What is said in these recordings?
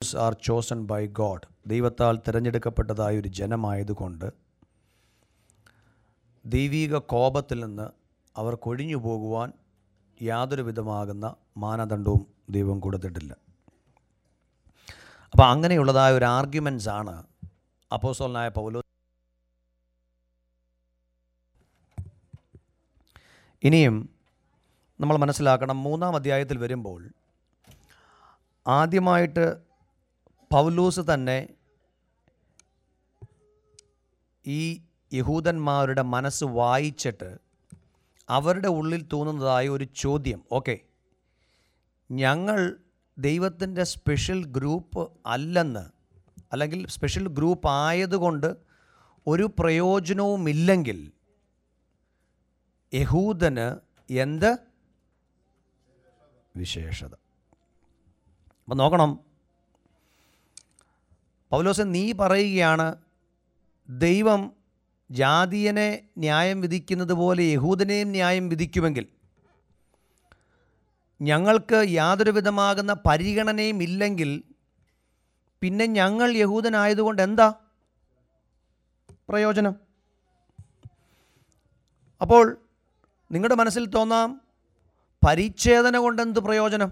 R chosen by God ദൈവത്താൽ തിരഞ്ഞെടുക്കപ്പെട്ടതായ ഒരു ജനമായതുകൊണ്ട് ദൈവീക കോപത്തിൽ നിന്ന് അവർ കൊഴിഞ്ഞു പോകുവാൻ യാതൊരു വിധമാകുന്ന മാനദണ്ഡവും ദൈവം കൊടുത്തിട്ടില്ല അപ്പോൾ അങ്ങനെയുള്ളതായ ഒരു ആർഗ്യുമെൻസ് ആണ് അപ്പോസോലനായ പൗലോ ഇനിയും നമ്മൾ മനസ്സിലാക്കണം മൂന്നാം അധ്യായത്തിൽ വരുമ്പോൾ ആദ്യമായിട്ട് പൗലൂസ് തന്നെ ഈ യഹൂദന്മാരുടെ മനസ്സ് വായിച്ചിട്ട് അവരുടെ ഉള്ളിൽ തോന്നുന്നതായ ഒരു ചോദ്യം ഓക്കെ ഞങ്ങൾ ദൈവത്തിൻ്റെ സ്പെഷ്യൽ ഗ്രൂപ്പ് അല്ലെന്ന് അല്ലെങ്കിൽ സ്പെഷ്യൽ ഗ്രൂപ്പ് ആയതുകൊണ്ട് ഒരു പ്രയോജനവുമില്ലെങ്കിൽ യഹൂദന് എന്ത് വിശേഷത അപ്പം നോക്കണം പൗലോസ് നീ പറയുകയാണ് ദൈവം ജാതീയനെ ന്യായം വിധിക്കുന്നത് പോലെ യഹൂദനെയും ന്യായം വിധിക്കുമെങ്കിൽ ഞങ്ങൾക്ക് യാതൊരു വിധമാകുന്ന പരിഗണനയും ഇല്ലെങ്കിൽ പിന്നെ ഞങ്ങൾ യഹൂദനായതുകൊണ്ട് എന്താ പ്രയോജനം അപ്പോൾ നിങ്ങളുടെ മനസ്സിൽ തോന്നാം പരിച്ഛേദന കൊണ്ട് എന്ത് പ്രയോജനം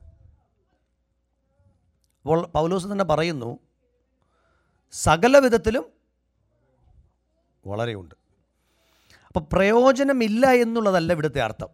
അപ്പോൾ പൗലോസ് തന്നെ പറയുന്നു സകല വിധത്തിലും വളരെയുണ്ട് അപ്പോൾ പ്രയോജനമില്ല എന്നുള്ളതല്ല ഇവിടുത്തെ അർത്ഥം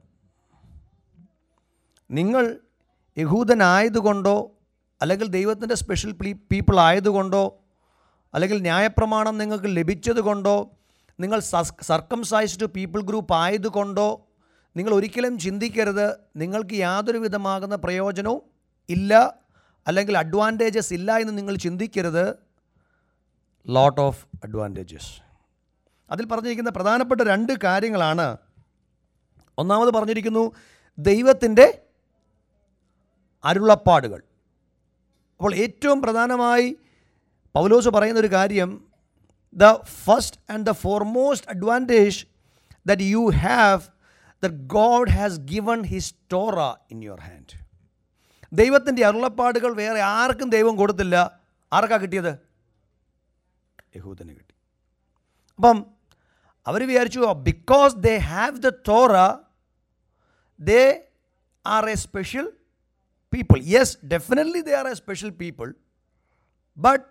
നിങ്ങൾ യഹൂദനായതുകൊണ്ടോ അല്ലെങ്കിൽ ദൈവത്തിൻ്റെ സ്പെഷ്യൽ പീപ്പിൾ ആയതുകൊണ്ടോ അല്ലെങ്കിൽ ന്യായപ്രമാണം നിങ്ങൾക്ക് ലഭിച്ചതുകൊണ്ടോ നിങ്ങൾ സർക്കംസൈസ്ഡ് പീപ്പിൾ ഗ്രൂപ്പ് ആയതുകൊണ്ടോ നിങ്ങൾ ഒരിക്കലും ചിന്തിക്കരുത് നിങ്ങൾക്ക് യാതൊരു വിധമാകുന്ന പ്രയോജനവും ഇല്ല അല്ലെങ്കിൽ അഡ്വാൻറ്റേജസ് ഇല്ല എന്ന് നിങ്ങൾ ചിന്തിക്കരുത് ലോട്ട് ഓഫ് അഡ്വാൻറ്റേജസ് അതിൽ പറഞ്ഞിരിക്കുന്ന പ്രധാനപ്പെട്ട രണ്ട് കാര്യങ്ങളാണ് ഒന്നാമത് പറഞ്ഞിരിക്കുന്നു ദൈവത്തിൻ്റെ അരുളപ്പാടുകൾ അപ്പോൾ ഏറ്റവും പ്രധാനമായി പൗലോസ് പറയുന്ന ഒരു കാര്യം the first and the foremost advantage that you have that God has given his Torah in your hand ദൈവത്തിൻ്റെ അരുളപ്പാടുകൾ വേറെ ആർക്കും ദൈവം കൊടുത്തില്ല ആർക്കാ കിട്ടിയത് യഹൂദന് കിട്ടി അപ്പം അവർ വിചാരിച്ചു because they have the Torah they are a special people yes definitely they are a special people but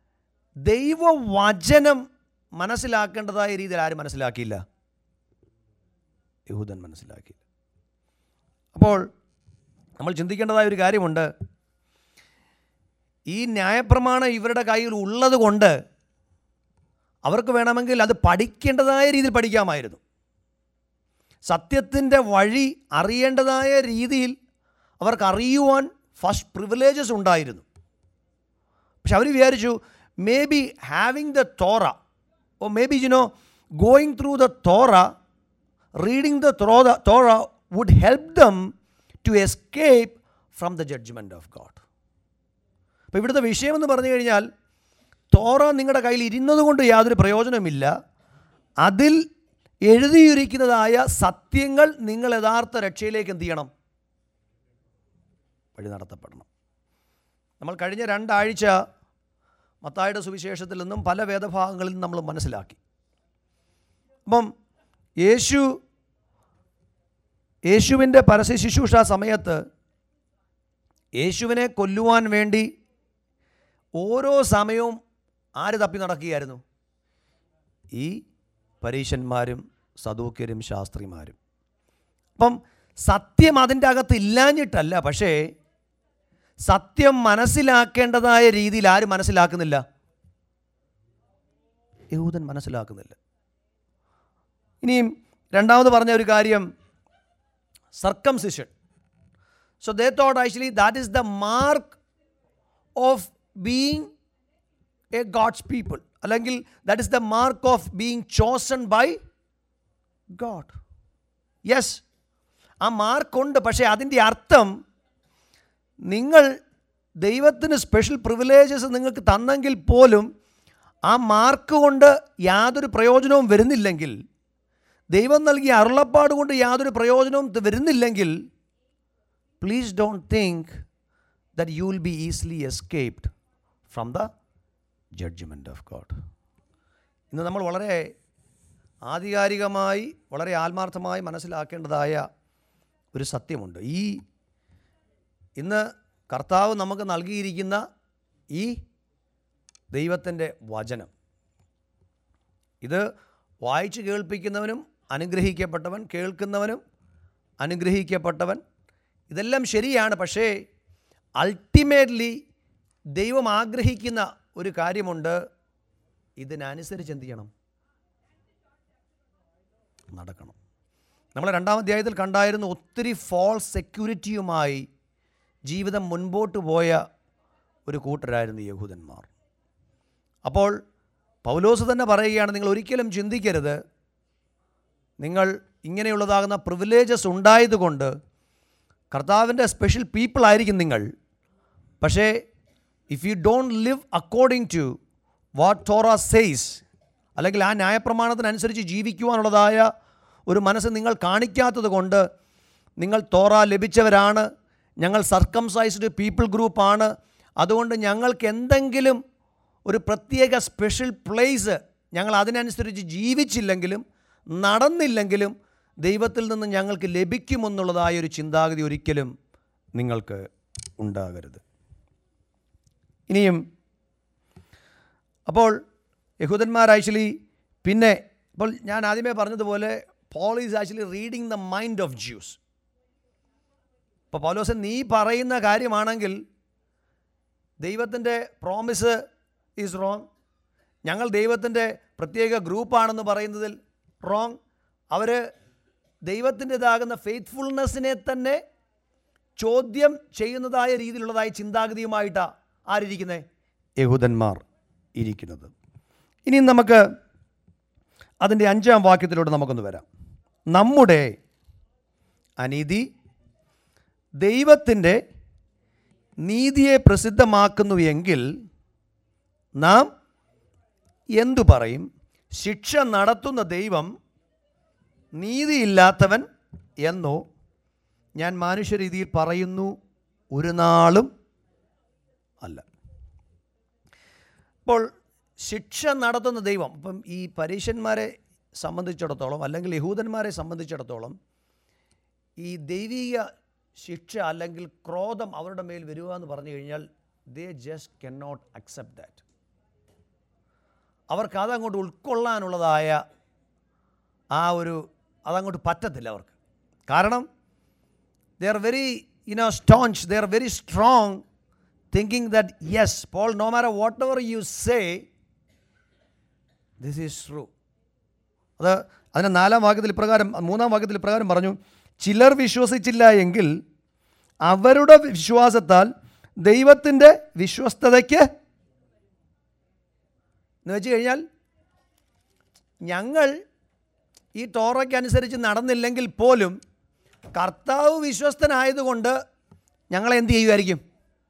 ദൈവവചനം മനസ്സിലാക്കേണ്ടതായ രീതിയിൽ ആരും മനസ്സിലാക്കിയില്ല യഹൂദൻ മനസ്സിലാക്കിയില്ല അപ്പോൾ നമ്മൾ ചിന്തിക്കേണ്ടതായ ഒരു കാര്യമുണ്ട് ഈ ന്യായപ്രമാണം ഇവരുടെ കയ്യിൽ ഉള്ളത് കൊണ്ട് അവർക്ക് വേണമെങ്കിൽ അത് പഠിക്കേണ്ടതായ രീതിയിൽ പഠിക്കാമായിരുന്നു സത്യത്തിൻ്റെ വഴി അറിയേണ്ടതായ രീതിയിൽ അവർക്ക് അറിയുവാൻ ഫസ്റ്റ് പ്രിവിലേജസ് ഉണ്ടായിരുന്നു പക്ഷെ അവർ വിചാരിച്ചു maybe having the Torah oh maybe you know going through the Torah reading the through the Torah would help them to escape from the judgement of God അപ്പോൾ ഇവിടുത്തെ വിഷയമെന്ന് പറഞ്ഞു കഴിഞ്ഞാൽ തോറ നിങ്ങളുടെ കയ്യിൽ ഇരുന്നത് കൊണ്ട് യാതൊരു പ്രയോജനമില്ല അതിൽ എഴുതിയിരിക്കുന്നതായ സത്യങ്ങൾ നിങ്ങൾ യഥാർത്ഥ രക്ഷയിലേക്ക് എന്ത് ചെയ്യണം വഴി നടത്തപ്പെടണം നമ്മൾ കഴിഞ്ഞ രണ്ടാഴ്ച മത്തായുടെ സുവിശേഷത്തിൽ നിന്നും പല വേദഭാഗങ്ങളിൽ നിന്നും നമ്മൾ മനസ്സിലാക്കി അപ്പം യേശു യേശുവിൻ്റെ പരസ്യ ശുശ്രൂഷ സമയത്ത് യേശുവിനെ കൊല്ലുവാൻ വേണ്ടി ഓരോ സമയവും ആര് തപ്പി നടക്കുകയായിരുന്നു ഈ പരീശന്മാരും സദൂക്യരും ശാസ്ത്രിമാരും അപ്പം സത്യം അതിൻ്റെ അകത്ത് ഇല്ലാഞ്ഞിട്ടല്ല പക്ഷേ സത്യം മനസ്സിലാക്കേണ്ടതായ രീതിയിൽ ആര് മനസ്സിലാക്കുന്നില്ല യഹൂദൻ മനസ്സിലാക്കുന്നില്ല ഇനിയും രണ്ടാമത് പറഞ്ഞ ഒരു കാര്യം circumcision so they thought actually that is the mark of being a God's people അല്ലെങ്കിൽ that is the mark of being chosen by God yes ആ മാർക്കുണ്ട് പക്ഷേ അതിൻ്റെ അർത്ഥം നിങ്ങൾ ദൈവത്തിന് സ്പെഷ്യൽ പ്രിവിലേജസ് നിങ്ങൾക്ക് തന്നെങ്കിൽ പോലും ആ മാർക്ക് കൊണ്ട് യാതൊരു പ്രയോജനവും വരുന്നില്ലെങ്കിൽ ദൈവം നൽകിയ അരുളപ്പാട് കൊണ്ട് യാതൊരു പ്രയോജനവും വരുന്നില്ലെങ്കിൽ please don't think that you will be easily escaped from the judgement of God ഇന്ന് നമ്മൾ വളരെ ആധികാരികമായി വളരെ ആത്മാർത്ഥമായി മനസ്സിലാക്കേണ്ടതായ ഒരു സത്യമുണ്ട് ഈ ഇന്ന് കർത്താവ് നമുക്ക് നൽകിയിരിക്കുന്ന ഈ ദൈവത്തിൻ്റെ വചനം ഇത് വായിച്ച് കേൾപ്പിക്കുന്നവനും അനുഗ്രഹിക്കപ്പെട്ടവൻ കേൾക്കുന്നവനും അനുഗ്രഹിക്കപ്പെട്ടവൻ ഇതെല്ലാം ശരിയാണ് പക്ഷേ അൾട്ടിമേറ്റ്ലി ദൈവം ആഗ്രഹിക്കുന്ന ഒരു കാര്യമുണ്ട് ഇതിനനുസരിച്ച് എന്ത് ചെയ്യണം നടക്കണം നമ്മൾ രണ്ടാം അധ്യായത്തിൽ കണ്ടായിരുന്നു ഒത്തിരി ഫോൾസ് സെക്യൂരിറ്റിയുമായി ജീവിതം മുൻപോട്ട് പോയ ഒരു കൂട്ടരായിരുന്നു യഹൂദന്മാർ അപ്പോൾ പൗലോസ് തന്നെ പറയുകയാണ് നിങ്ങൾ ഒരിക്കലും ചിന്തിക്കരുത് നിങ്ങൾ ഇങ്ങനെയുള്ളതാകുന്ന പ്രിവിലേജസ് ഉണ്ടായതുകൊണ്ട് കർത്താവിൻ്റെ സ്പെഷ്യൽ പീപ്പിൾ ആയിരിക്കും നിങ്ങൾ പക്ഷേ if you don't live according to what Torah says അല്ലെങ്കിൽ ആ ന്യായപ്രമാണത്തിനനുസരിച്ച് ജീവിക്കുവാനുള്ളതായ ഒരു മനസ്സ് നിങ്ങൾ കാണിക്കാത്തത് കൊണ്ട് നിങ്ങൾ തോറ ലഭിച്ചവരാണ് ഞങ്ങൾ സർക്കംസൈസ്ഡ് പീപ്പിൾ ഗ്രൂപ്പാണ് അതുകൊണ്ട് ഞങ്ങൾക്ക് എന്തെങ്കിലും ഒരു പ്രത്യേക സ്പെഷ്യൽ പ്ലേസ് ഞങ്ങൾ അതിനനുസരിച്ച് ജീവിച്ചില്ലെങ്കിലും നടന്നില്ലെങ്കിലും ദൈവത്തിൽ നിന്ന് ഞങ്ങൾക്ക് ലഭിക്കുമെന്നുള്ളതായ ഒരു ചിന്താഗതി ഒരിക്കലും നിങ്ങൾക്ക് ഉണ്ടാകരുത് ഇനിയും അപ്പോൾ യഹൂദന്മാർ ആക്ച്വലി പിന്നെ ഇപ്പോൾ ഞാൻ ആദ്യമേ പറഞ്ഞതുപോലെ Paul is actually reading the mind of Jews ഇപ്പോൾ പൗലോസൻ നീ പറയുന്ന കാര്യമാണെങ്കിൽ ദൈവത്തിൻ്റെ പ്രോമിസ് ഈസ് റോങ് ഞങ്ങൾ ദൈവത്തിൻ്റെ പ്രത്യേക ഗ്രൂപ്പാണെന്ന് പറയുന്നതിൽ റോങ് അവർ ദൈവത്തിൻ്റെതാകുന്ന ഫെയ്ത്ത്ഫുൾനെസ്സിനെ തന്നെ ചോദ്യം ചെയ്യുന്നതായ രീതിയിലുള്ളതായ ചിന്താഗതിയുമായിട്ടാണ് ആരിയ്ക്കുന്നത് യഹൂദന്മാർ ഇരിക്കുന്നത് ഇനി നമുക്ക് അതിൻ്റെ അഞ്ചാം വാക്യത്തിലൂടെ നമുക്കൊന്ന് വരാം നമ്മുടെ അനീതി ദൈവത്തിൻ്റെ നീതിയെ പ്രസിദ്ധമാക്കുന്നു എങ്കിൽ നാം എന്തു പറയും ശിക്ഷ നടത്തുന്ന ദൈവം നീതിയില്ലാത്തവൻ എന്നോ ഞാൻ മാനുഷ്യരീതിയിൽ പറയുന്നു ഒരു നാളും അല്ല ഇപ്പോൾ ശിക്ഷ നടത്തുന്ന ദൈവം ഇപ്പം ഈ പരീശന്മാരെ സംബന്ധിച്ചിടത്തോളം അല്ലെങ്കിൽ യഹൂദന്മാരെ സംബന്ധിച്ചിടത്തോളം ഈ ദൈവിക ശിക്ഷ അല്ലെങ്കിൽ ക്രോധം അവരുടെ മേൽ വരിക എന്ന് പറഞ്ഞു കഴിഞ്ഞാൽ they just can not accept that അവർക്ക് അതങ്ങോട്ട് ഉൾക്കൊള്ളാനുള്ളതായ ആ ഒരു അതങ്ങോട്ട് പറ്റത്തില്ല അവർക്ക് കാരണം they are very you know stones they are very strong thinking that yes Paul no matter whatever you say this is true അത് അതിന് നാലാം വാക്യത്തിൽ ഇപ്രകാരം മൂന്നാം വാക്യത്തിൽ ഇപ്രകാരം പറഞ്ഞു ചിലർ വിശ്വസിച്ചില്ല എങ്കിൽ അവരുടെ വിശ്വാസത്താൽ ദൈവത്തിൻ്റെ വിശ്വസ്തതയ്ക്ക് എന്ന് വെച്ച് കഴിഞ്ഞാൽ ഞങ്ങൾ ഈ ടോറയ്ക്കനുസരിച്ച് നടന്നില്ലെങ്കിൽ പോലും കർത്താവ് വിശ്വസ്തനായതുകൊണ്ട് ഞങ്ങൾ എന്ത് ചെയ്യുമായിരിക്കും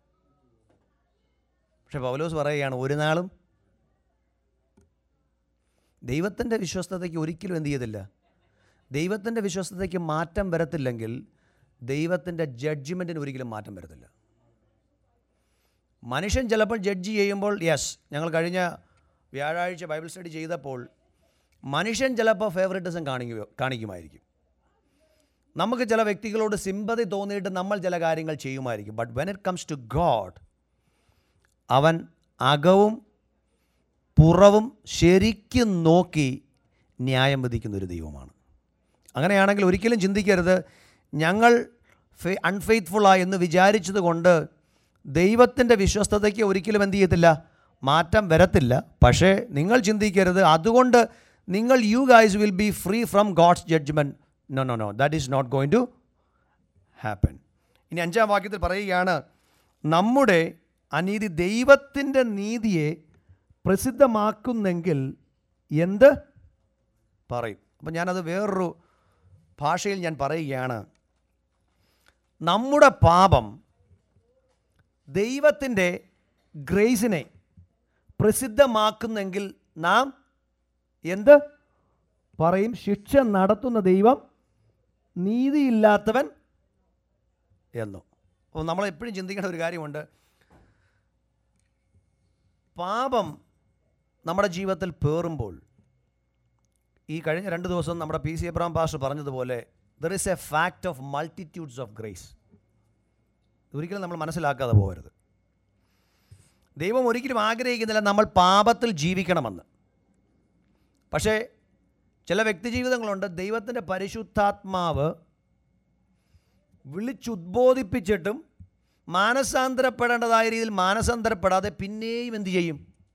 പക്ഷെ പൗലോസ് പറയുകയാണ് ഒരു നാളും ദൈവത്തിൻ്റെ വിശ്വസ്തതയ്ക്ക് ഒരിക്കലും എന്ത് ചെയ്തില്ല ദൈവത്തിൻ്റെ വിശ്വസ്തതയ്ക്ക് മാറ്റം വരത്തില്ലെങ്കിൽ ദൈവത്തിൻ്റെ ജഡ്ജ്മെൻറ്റിന് ഒരിക്കലും മാറ്റം വരത്തില്ല മനുഷ്യൻ ചിലപ്പോൾ ജഡ്ജ് ചെയ്യുമ്പോൾ യെസ് ഞങ്ങൾ കഴിഞ്ഞ വ്യാഴാഴ്ച ബൈബിൾ സ്റ്റഡി ചെയ്തപ്പോൾ മനുഷ്യൻ ചിലപ്പോൾ ഫേവറിറ്റിസം കാണിക്കുകയോ കാണിക്കുമായിരിക്കും നമുക്ക് ചില വ്യക്തികളോട് സിമ്പതി തോന്നിയിട്ട് നമ്മൾ ചില കാര്യങ്ങൾ ചെയ്യുമായിരിക്കും but when it comes to God അവൻ അകവും പുറവും ശരിക്കും നോക്കി ന്യായം വിധിക്കുന്ന ഒരു ദൈവമാണ് അങ്ങനെയാണെങ്കിൽ ഒരിക്കലും ചിന്തിക്കരുത് ഞങ്ങൾ ഫെ അൺഫെയ്ത്ത്ഫുള്ളായി എന്ന് വിചാരിച്ചത് കൊണ്ട് ദൈവത്തിൻ്റെ വിശ്വസ്തതയ്ക്ക് ഒരിക്കലും എന്ത് ചെയ്യത്തില്ല മാറ്റം വരത്തില്ല പക്ഷേ നിങ്ങൾ ചിന്തിക്കരുത് അതുകൊണ്ട് നിങ്ങൾ you guys will be free from God's judgement no no no that is not going to happen ഇനി അഞ്ചാം വാക്യത്തിൽ പറയുകയാണ് നമ്മുടെ അനീതി ദൈവത്തിൻ്റെ നീതിയെ പ്രസിദ്ധമാക്കുന്നെങ്കിൽ എന്ത് പറയും അപ്പം ഞാനത് വേറൊരു ഭാഷയിൽ ഞാൻ പറയുകയാണ് നമ്മുടെ പാപം ദൈവത്തിൻ്റെ ഗ്രേസിനെ പ്രസിദ്ധമാക്കുന്നെങ്കിൽ നാം എന്ത് പറയും ശിക്ഷ നടത്തുന്ന ദൈവം നീതിയില്ലാത്തവൻ എന്നോ അപ്പോൾ നമ്മൾ എപ്പോഴും ചിന്തിക്കേണ്ട ഒരു കാര്യമുണ്ട് പാപം നമ്മുടെ ജീവിതത്തിൽ പേറുമ്പോൾ ഈ കഴിഞ്ഞ രണ്ട് ദിവസം നമ്മുടെ പി സി എബ്രാം പാസ്റ്റർ പറഞ്ഞതുപോലെ there is a fact of multitudes of grace ഒരിക്കലും നമ്മൾ മനസ്സിലാക്കാതെ പോകരുത് ദൈവം ഒരിക്കലും ആഗ്രഹിക്കുന്നില്ല നമ്മൾ പാപത്തിൽ ജീവിക്കണമെന്ന് പക്ഷേ ചില വ്യക്തിജീവിതങ്ങളുണ്ട് ദൈവത്തിൻ്റെ പരിശുദ്ധാത്മാവ് വിളിച്ചുദ്ബോധിപ്പിച്ചിട്ടും മാനസാന്തരപ്പെടേണ്ടതായ രീതിയിൽ മാനസാന്തരപ്പെടാതെ പിന്നെയും എന്തു ചെയ്യും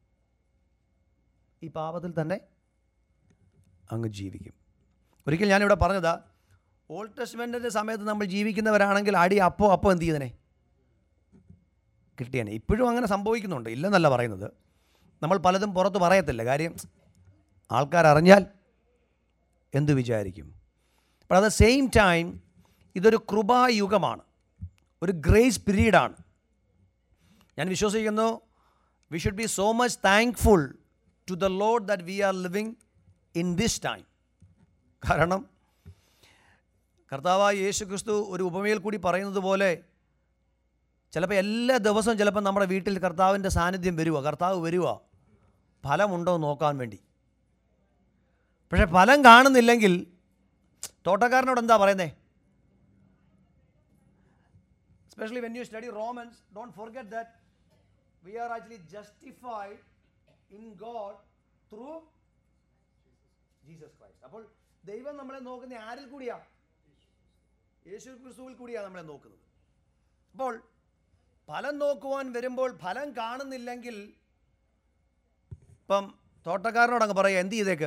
ഈ പാപത്തിൽ തന്നെ അങ്ങ് ജീവിക്കും ഒരിക്കൽ ഞാനിവിടെ പറഞ്ഞതാ ഓൾഡ് ടെസ്റ്റ്മെൻറ്റിൻ്റെ സമയത്ത് നമ്മൾ ജീവിക്കുന്നവരാണെങ്കിൽ അടി അപ്പോൾ അപ്പോൾ എന്ത് ചെയ്തനെ കിട്ടിയേനെ ഇപ്പോഴും അങ്ങനെ സംഭവിക്കുന്നുണ്ട് ഇല്ലെന്നല്ല പറയുന്നത് നമ്മൾ പലതും പുറത്ത് പറയത്തില്ല കാര്യം ആൾക്കാരറിഞ്ഞാൽ എന്തു വിചാരിക്കും അപ്പോൾ അറ്റ് ദ സെയിം ടൈം ഇതൊരു കൃപായുഗമാണ് ഒരു ഗ്രേസ് പീരീഡാണ് ഞാൻ വിശ്വസിക്കുന്നു we should be so much thankful to the Lord that we are living in this time കാരണം കർത്താവായ യേശു ക്രിസ്തു ഒരു ഉപമയിൽ കൂടി പറയുന്നത് പോലെ ചിലപ്പോൾ എല്ലാ ദിവസവും ചിലപ്പോൾ നമ്മുടെ വീട്ടിൽ കർത്താവിൻ്റെ സാന്നിധ്യം വരുക കർത്താവ് വരുക ഫലമുണ്ടോ എന്ന് നോക്കാൻ വേണ്ടി പക്ഷേ ഫലം കാണുന്നില്ലെങ്കിൽ തോട്ടക്കാരനോട് എന്താ പറയുന്നേ especially when you study Romans, don't forget that we are actually justified in God through Jesus Christ അപ്പോൾ ദൈവം നമ്മളെ നോക്കുന്ന ആരിൽ കൂടിയാ യേശു ക്രിസ്തുവിൽ കൂടിയാ നമ്മളെ നോക്കുന്നത് അപ്പോൾ ഫലം നോക്കുവാൻ വരുമ്പോൾ ഫലം കാണുന്നില്ലെങ്കിൽ ഇപ്പം തോട്ടക്കാരനോട് അങ്ങ് പറയുക എന്ത് ചെയ്തേക്ക്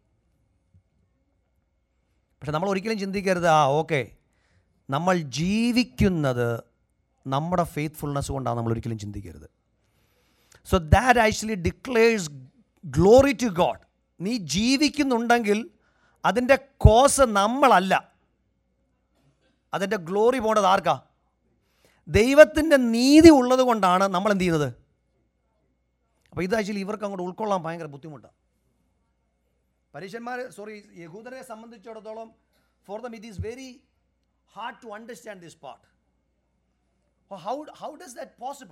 പക്ഷെ നമ്മൾ ഒരിക്കലും ചിന്തിക്കരുത് ആ ഓക്കെ നമ്മൾ ജീവിക്കുന്നത് നമ്മുടെ ഫെയ്ത്ത്ഫുൾനെസ് കൊണ്ടാണ് നമ്മൾ ഒരിക്കലും ചിന്തിക്കരുത് so that actually declares glory to God നീ ജീവിക്കുന്നുണ്ടെങ്കിൽ അതിൻ്റെ കോസ് നമ്മളല്ല അതിൻ്റെ ഗ്ലോറി പോണത് ആർക്കാ ദൈവത്തിൻ്റെ നീതി ഉള്ളത് കൊണ്ടാണ് നമ്മൾ എന്ത് ചെയ്യുന്നത് അപ്പോൾ ഇത് ആക്ച്വലി ഇവർക്ക് അങ്ങോട്ട് ഉൾക്കൊള്ളാൻ ഭയങ്കര ബുദ്ധിമുട്ടാണ് പരീക്ഷന്മാർ സോറി യഹൂദരെ സംബന്ധിച്ചിടത്തോളം for them it is very hard to understand this part how how does that possible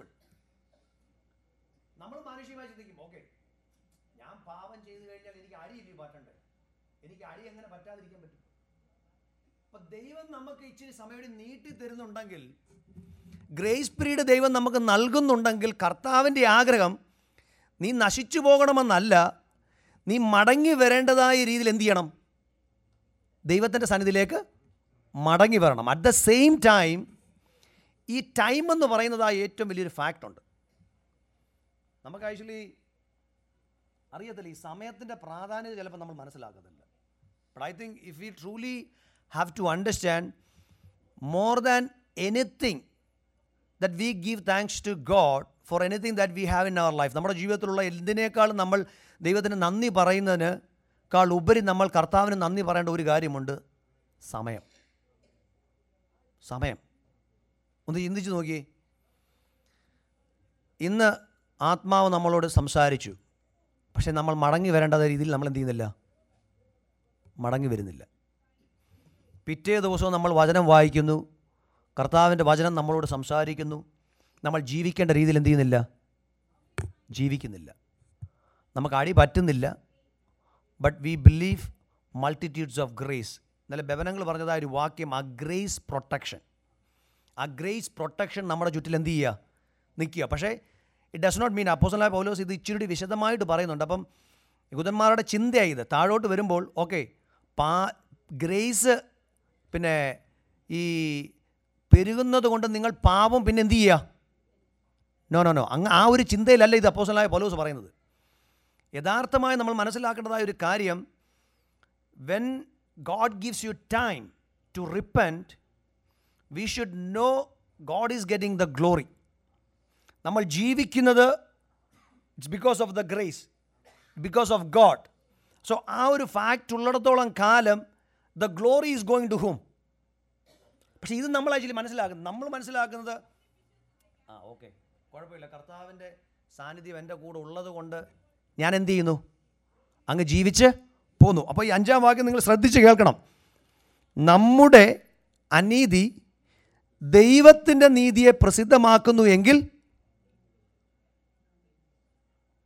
നമ്മൾ മാനുഷികമായി ചിന്തിക്കും ഓക്കെ ഞാൻ പാപം ചെയ്തു കഴിഞ്ഞാൽ എനിക്ക് അടിയില്ലേ പറ്റണ്ടേ എനിക്ക് അടി എങ്ങനെ പറ്റാതിരിക്കാൻ പറ്റും അപ്പൊ ദൈവം നമുക്ക് ഇച്ചിരി സമയം നീട്ടി തരുന്നുണ്ടെങ്കിൽ ഗ്രേസ് പീരീഡ് ദൈവം നമുക്ക് നൽകുന്നുണ്ടെങ്കിൽ കർത്താവിൻ്റെ ആഗ്രഹം നീ നശിച്ചു പോകണമെന്നല്ല നീ മടങ്ങി വരേണ്ടതായ രീതിയിൽ എന്ത് ചെയ്യണം ദൈവത്തിൻ്റെ സന്നിധിയിലേക്ക് മടങ്ങി വരണം അറ്റ് ദ സെയിം ടൈം ഈ ടൈം എന്ന് പറയുന്നതായ ഏറ്റവും വലിയൊരു ഫാക്റ്റ് ഉണ്ട് നമുക്ക് ആക്ച്വലി അറിയത്തില്ല ഈ സമയത്തിൻ്റെ പ്രാധാന്യത ചിലപ്പോൾ നമ്മൾ മനസ്സിലാക്കത്തില്ല but I think if you truly have to understand more than anything that we give thanks to God for anything that we have in our life നമ്മുടെ ജീവിതത്തിലുള്ള എന്തിനേക്കാളും നമ്മൾ ദൈവത്തിന് നന്ദി പറയുന്നതിനേക്കാൾ ഉപരി നമ്മൾ കർത്താവിന് നന്ദി പറയേണ്ട ഒരു കാര്യമുണ്ട് സമയം സമയം ഒന്ന് ചിന്തിച്ച് നോക്കിയേ ഇന്ന് ആത്മാവ് നമ്മളോട് സംസാരിച്ചു പക്ഷേ നമ്മൾ മടങ്ങി വരേണ്ട രീതിയിൽ നമ്മൾ എന്ത് ചെയ്യുന്നില്ല മടങ്ങി വരുന്നില്ല പിറ്റേ ദിവസവും നമ്മൾ വചനം വായിക്കുന്നു കർത്താവിൻ്റെ വചനം നമ്മളോട് സംസാരിക്കുന്നു നമ്മൾ ജീവിക്കേണ്ട രീതിയിൽ എന്ത് ചെയ്യുന്നില്ല ജീവിക്കുന്നില്ല നമുക്ക് അടി പറ്റുന്നില്ല but we believe multitudes of grace ഇന്നലെ ബവനങ്ങൾ പറഞ്ഞതായ ഒരു വാക്യം ആ ഗ്രേസ് പ്രൊട്ടക്ഷൻ ആ ഗ്രേസ് പ്രൊട്ടക്ഷൻ നമ്മുടെ ചുറ്റിൽ എന്ത് ചെയ്യുക നിൽക്കുക പക്ഷേ ഇറ്റ് ഡസ് നോട്ട് മീൻ അപ്പോസലായ പൗലോസ് ഇത് ഇച്ചിരി കൂടി വിശദമായിട്ട് പറയുന്നുണ്ട് അപ്പം യഹൂദന്മാരുടെ ചിന്തയായി ഇത് താഴോട്ട് വരുമ്പോൾ ഓക്കെ പാ ഗ്രേസ് പിന്നെ ഈ പെരുകുന്നത് കൊണ്ട് നിങ്ങൾ പാപം പിന്നെ എന്ത് ചെയ്യുക നോ നോ നോ അങ്ങ് ആ ഒരു ചിന്തയിലല്ല ഇത് അപ്പോസലായ പൗലോസ് പറയുന്നത് യഥാർത്ഥമായി നമ്മൾ മനസ്സിലാക്കേണ്ടതായ ഒരു കാര്യം when God gives you time to repent we should know God is getting the glory നമ്മൾ ജീവിക്കുന്നത് it's because of the grace because of God so ആ ഒരു ഫാക്റ്റ് ഉള്ളിടത്തോളം കാലം the glory is going to home പക്ഷേ ഇത് നമ്മൾ actually മനസ്സിലാക്കുന്നത് നമ്മൾ മനസ്സിലാക്കുന്നത് ആ ഓക്കെ കുഴപ്പമില്ല കർത്താവിൻ്റെ സാന്നിധ്യം എൻ്റെ കൂടെ ഉള്ളത് കൊണ്ട് ഞാൻ എന്ത് ചെയ്യുന്നു അങ്ങ് ജീവിച്ച് പോന്നു അപ്പോൾ ഈ അഞ്ചാം വാക്യം നിങ്ങൾ ശ്രദ്ധിച്ച് കേൾക്കണം നമ്മുടെ അനീതി ദൈവത്തിൻ്റെ നീതിയെ പ്രസിദ്ധമാക്കുന്നു എങ്കിൽ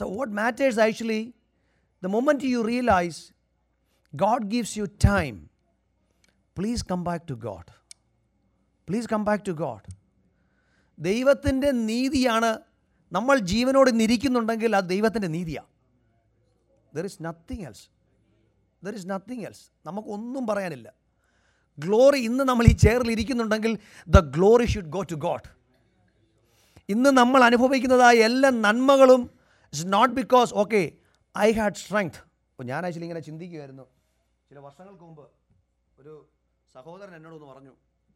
So, what matters actually, the moment you realize God gives you time, please come back to God. Please come back to God. ദൈവത്തിൻ്റെ നീതിയാണ് നമ്മൾ ജീവനോട് നിരിക്കുന്നുണ്ടെങ്കിൽ അത് ദൈവത്തിൻ്റെ നീതിയാണ് there is nothing else there is nothing else നമുക്കൊന്നും പറയാനില്ല ഗ്ലോറി ഇന്ന് നമ്മൾ ഈ ചെയറിൽ ഇരിക്കുന്നുണ്ടെങ്കിൽ the glory should go to God ഇന്ന് നമ്മൾ അനുഭവിക്കുന്നതായ എല്ലാ നന്മകളും it's not because okay I had strength അപ്പോൾ ഞാൻ ആക്ച്വലി ഇങ്ങനെ ചിന്തിക്കുമായിരുന്നു ചില വർഷങ്ങൾക്ക് മുമ്പ് ഒരു സഹോദരൻ എന്നോടൊന്ന് പറഞ്ഞു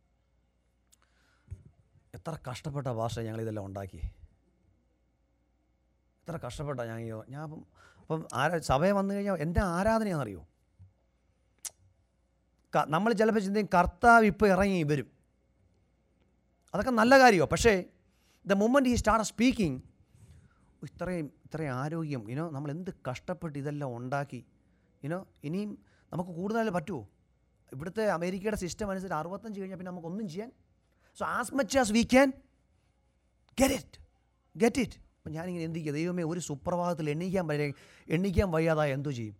എത്ര കഷ്ടപ്പെട്ട ഭാഷ ഞങ്ങൾ ഇതെല്ലാം ഉണ്ടാക്കി എത്ര കഷ്ടപ്പെട്ട ഞാൻ ഈ ഞാൻ അപ്പം അപ്പം ആരാ സഭയെ വന്നു കഴിഞ്ഞാൽ എൻ്റെ ആരാധനയാണെന്നറിയോ ക- നമ്മൾ ചിലപ്പോൾ ചിന്തിക്കും കർത്താവ് ഇപ്പോൾ ഇറങ്ങി വരും അതൊക്കെ നല്ല കാര്യമാണ് പക്ഷേ ദ മൊമെൻറ്റ് ഈ സ്റ്റാർട്ട് സ്പീക്കിംഗ് ഇത്രയും ഇത്രയും ആരോഗ്യം ഇനോ നമ്മൾ എന്ത് കഷ്ടപ്പെട്ട് ഇതെല്ലാം ഉണ്ടാക്കി ഇനോ ഇനിയും നമുക്ക് കൂടുതൽ പറ്റുമോ ഇവിടുത്തെ അമേരിക്കയുടെ സിസ്റ്റം അനുസരിച്ച് അറുപത്തഞ്ച് കഴിഞ്ഞാൽ പിന്നെ നമുക്കൊന്നും ചെയ്യാൻ so as much as we can get it get it അപ്പം ഞാനിങ്ങനെ എന്തിക്കുക ദൈവമേ ഒരു സുപ്രഭാതത്തിൽ എണ്ണിക്കാൻ വയ്യ എണ്ണിക്കാൻ വയ്യാതായ എന്തോ ചെയ്യും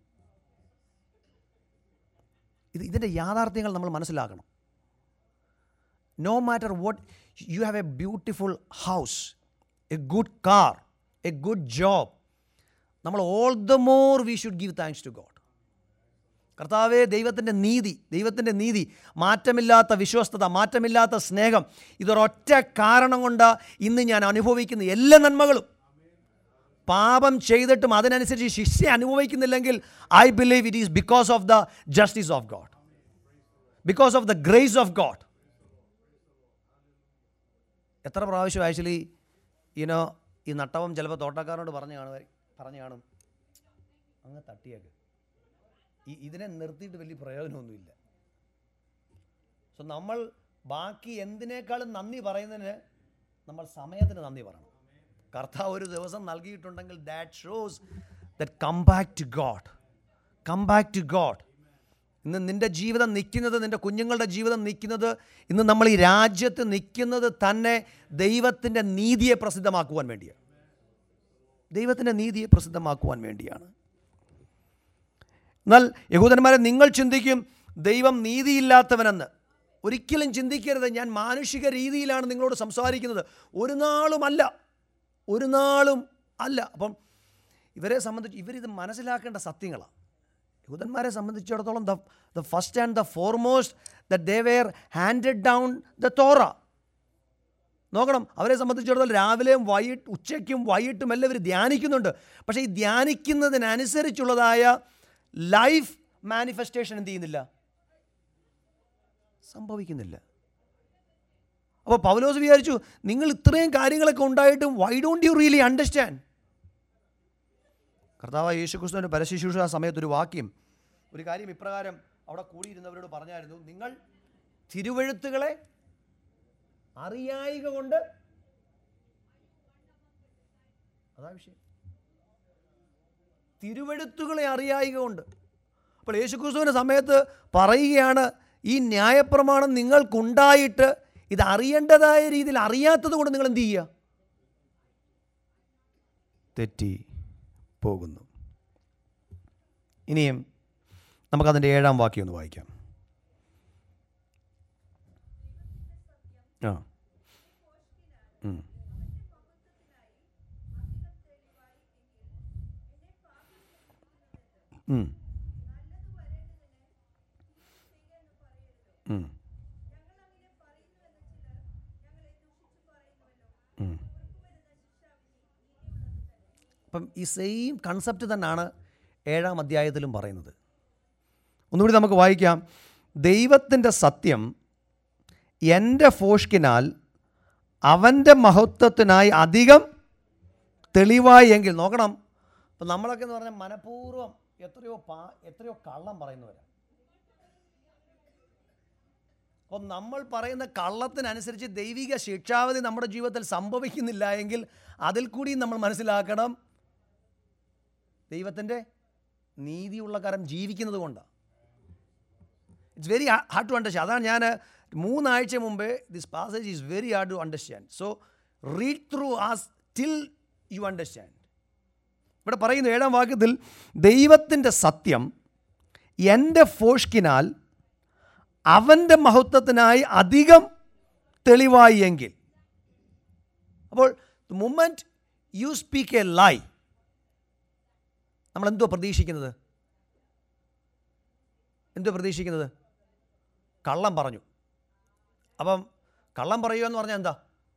ഇത് ഇതിൻ്റെ യാഥാർത്ഥ്യങ്ങൾ നമ്മൾ മനസ്സിലാക്കണം no matter what you have a beautiful house a good car a good job നമ്മൾ all the more we should give thanks to God കർത്താവേ ദൈവത്തിൻ്റെ നീതി ദൈവത്തിൻ്റെ നീതി മാറ്റമില്ലാത്ത വിശ്വസ്തത മാറ്റമില്ലാത്ത സ്നേഹം ഇതൊരൊറ്റ കാരണം കൊണ്ട് ഇന്ന് ഞാൻ അനുഭവിക്കുന്ന എല്ലാ നന്മകളും പാപം ചെയ്തിട്ടും അതിനനുസരിച്ച് ശിക്ഷ അനുഭവിക്കുന്നില്ലെങ്കിൽ I believe it is because of the justice of God because of the grace of God എത്ര പ്രാവശ്യം ആക്ച്വലി ഇനോ ഈ നട്ടവം ചിലപ്പോൾ തോട്ടക്കാരനോട് പറഞ്ഞു കാണുക പറഞ്ഞു കാണും അങ്ങ് തട്ടിയേക്ക് ഈ ഇതിനെ നിർത്തിയിട്ട് വലിയ പ്രയോജനമൊന്നുമില്ല സോ നമ്മൾ ബാക്കി എന്തിനേക്കാളും നന്ദി പറയുന്നതിന് നമ്മൾ സമയത്തിന് നന്ദി പറയണം കർത്താവ് ഒരു ദിവസം നൽകിയിട്ടുണ്ടെങ്കിൽ that shows that come back to God come back to God ഇന്ന് നിൻ്റെ ജീവിതം നിൽക്കുന്നത് നിൻ്റെ കുഞ്ഞുങ്ങളുടെ ജീവിതം നിൽക്കുന്നത് ഇന്ന് നമ്മൾ ഈ രാജ്യത്ത് നിൽക്കുന്നത് തന്നെ ദൈവത്തിൻ്റെ നീതിയെ പ്രസിദ്ധമാക്കുവാൻ വേണ്ടിയാണ് ദൈവത്തിൻ്റെ നീതിയെ പ്രസിദ്ധമാക്കുവാൻ വേണ്ടിയാണ് എന്നാൽ യഹൂദന്മാരെ നിങ്ങൾ ചിന്തിക്കും ദൈവം നീതിയില്ലാത്തവനെന്ന് ഒരിക്കലും ചിന്തിക്കരുത് ഞാൻ മാനുഷിക രീതിയിലാണ് നിങ്ങളോട് സംസാരിക്കുന്നത് ഒരു നാളുമല്ല ഒരു നാളും അല്ല അപ്പം ഇവരെ സംബന്ധിച്ച് ഇവരിത് മനസ്സിലാക്കേണ്ട സത്യങ്ങളാണ് യഹൂദന്മാരെ സംബന്ധിച്ചിടത്തോളം the the first and the foremost the they were handed down the Torah നോക്കണം അവരെ സംബന്ധിച്ചിടത്തോളം രാവിലെയും വൈകിട്ട് ഉച്ചയ്ക്കും വൈകിട്ടും എല്ലാം ഇവർ ധ്യാനിക്കുന്നുണ്ട് പക്ഷേ ഈ ധ്യാനിക്കുന്നതിനനുസരിച്ചുള്ളതായ ലൈഫ് മാനിഫെസ്റ്റേഷൻ എന്ത് ചെയ്യുന്നില്ല സംഭവിക്കുന്നില്ല അപ്പോൾ പൗലോസ് വിചാരിച്ചു നിങ്ങൾ ഇത്രയും കാര്യങ്ങളൊക്കെ ഉണ്ടായിട്ടും why don't you really understand കർത്താവ് യേശുക്രിസ്തുവിൻ്റെ പരശുശൂഷ ആ സമയത്ത് ഒരു വാക്യം ഒരു കാര്യം ഇപ്രകാരം അവിടെ കൂടിയിരുന്നവരോട് പറഞ്ഞായിരുന്നു നിങ്ങൾ തിരുവഴുത്തുകളെ അറിയായിക കൊണ്ട് അതാ വിഷയം തിരുവഴുത്തുകളെ അറിയായിക കൊണ്ട് അപ്പോൾ യേശുക്രിസ്തുവിൻ്റെ സമയത്ത് പറയുകയാണ് ഈ ന്യായപ്രമാണം നിങ്ങൾക്കുണ്ടായിട്ട് ഇത് അറിയേണ്ടതായ രീതിയിൽ അറിയാത്തത് കൊണ്ട് നിങ്ങൾ എന്ത് ചെയ്യുക തെറ്റി പോകുന്നു ഇനിയും നമുക്കതിൻ്റെ ഏഴാം വാക്യം ഒന്ന് വായിക്കാം ആ ഉം. ഉം. ഉം. ഉം. അപ്പം ഈ സെയിം കൺസെപ്റ്റ് തന്നെയാണ് ഏഴാം അധ്യായത്തിലും പറയുന്നത് ഒന്നുകൂടി നമുക്ക് വായിക്കാം ദൈവത്തിൻ്റെ സത്യം എൻ്റെ ഫോഷ്കിനാൽ അവൻ്റെ മഹത്വത്തിനായി അധികം തെളിവായി എങ്കിൽ നോക്കണം ഇപ്പം നമ്മളൊക്കെ എന്ന് പറഞ്ഞാൽ മനഃപൂർവ്വം എത്രയോ പാ എത്രയോ കള്ളം പറയുന്നവരാണ് അപ്പം നമ്മൾ പറയുന്ന കള്ളത്തിനനുസരിച്ച് ദൈവിക ശിക്ഷാവധി നമ്മുടെ ജീവിതത്തിൽ സംഭവിക്കുന്നില്ല എങ്കിൽ അതിൽ കൂടി നമ്മൾ മനസ്സിലാക്കണം ദൈവത്തിൻ്റെ നീതിയുള്ള കരം ജീവിക്കുന്നത് കൊണ്ടാണ് it's very hard to understand അതാണ് ഞാൻ മൂന്നാഴ്ച മുമ്പേ this passage is very hard to understand so read through as till you understand ഇവിടെ പറയുന്നു ഏഴാം വാക്യത്തിൽ ദൈവത്തിൻ്റെ സത്യം എൻ്റെ ഫോഷ്കിനാൽ അവൻ്റെ മഹത്വത്തിനായി അധികം തെളിവായി എങ്കിൽ അപ്പോൾ the moment you speak a lie നമ്മൾ എന്തോ പ്രതീക്ഷിക്കുന്നത് എന്തോ പ്രതീക്ഷിക്കുന്നത് കള്ളം പറഞ്ഞു അപ്പം കള്ളം പറയുക എന്ന് പറഞ്ഞാൽ എന്താ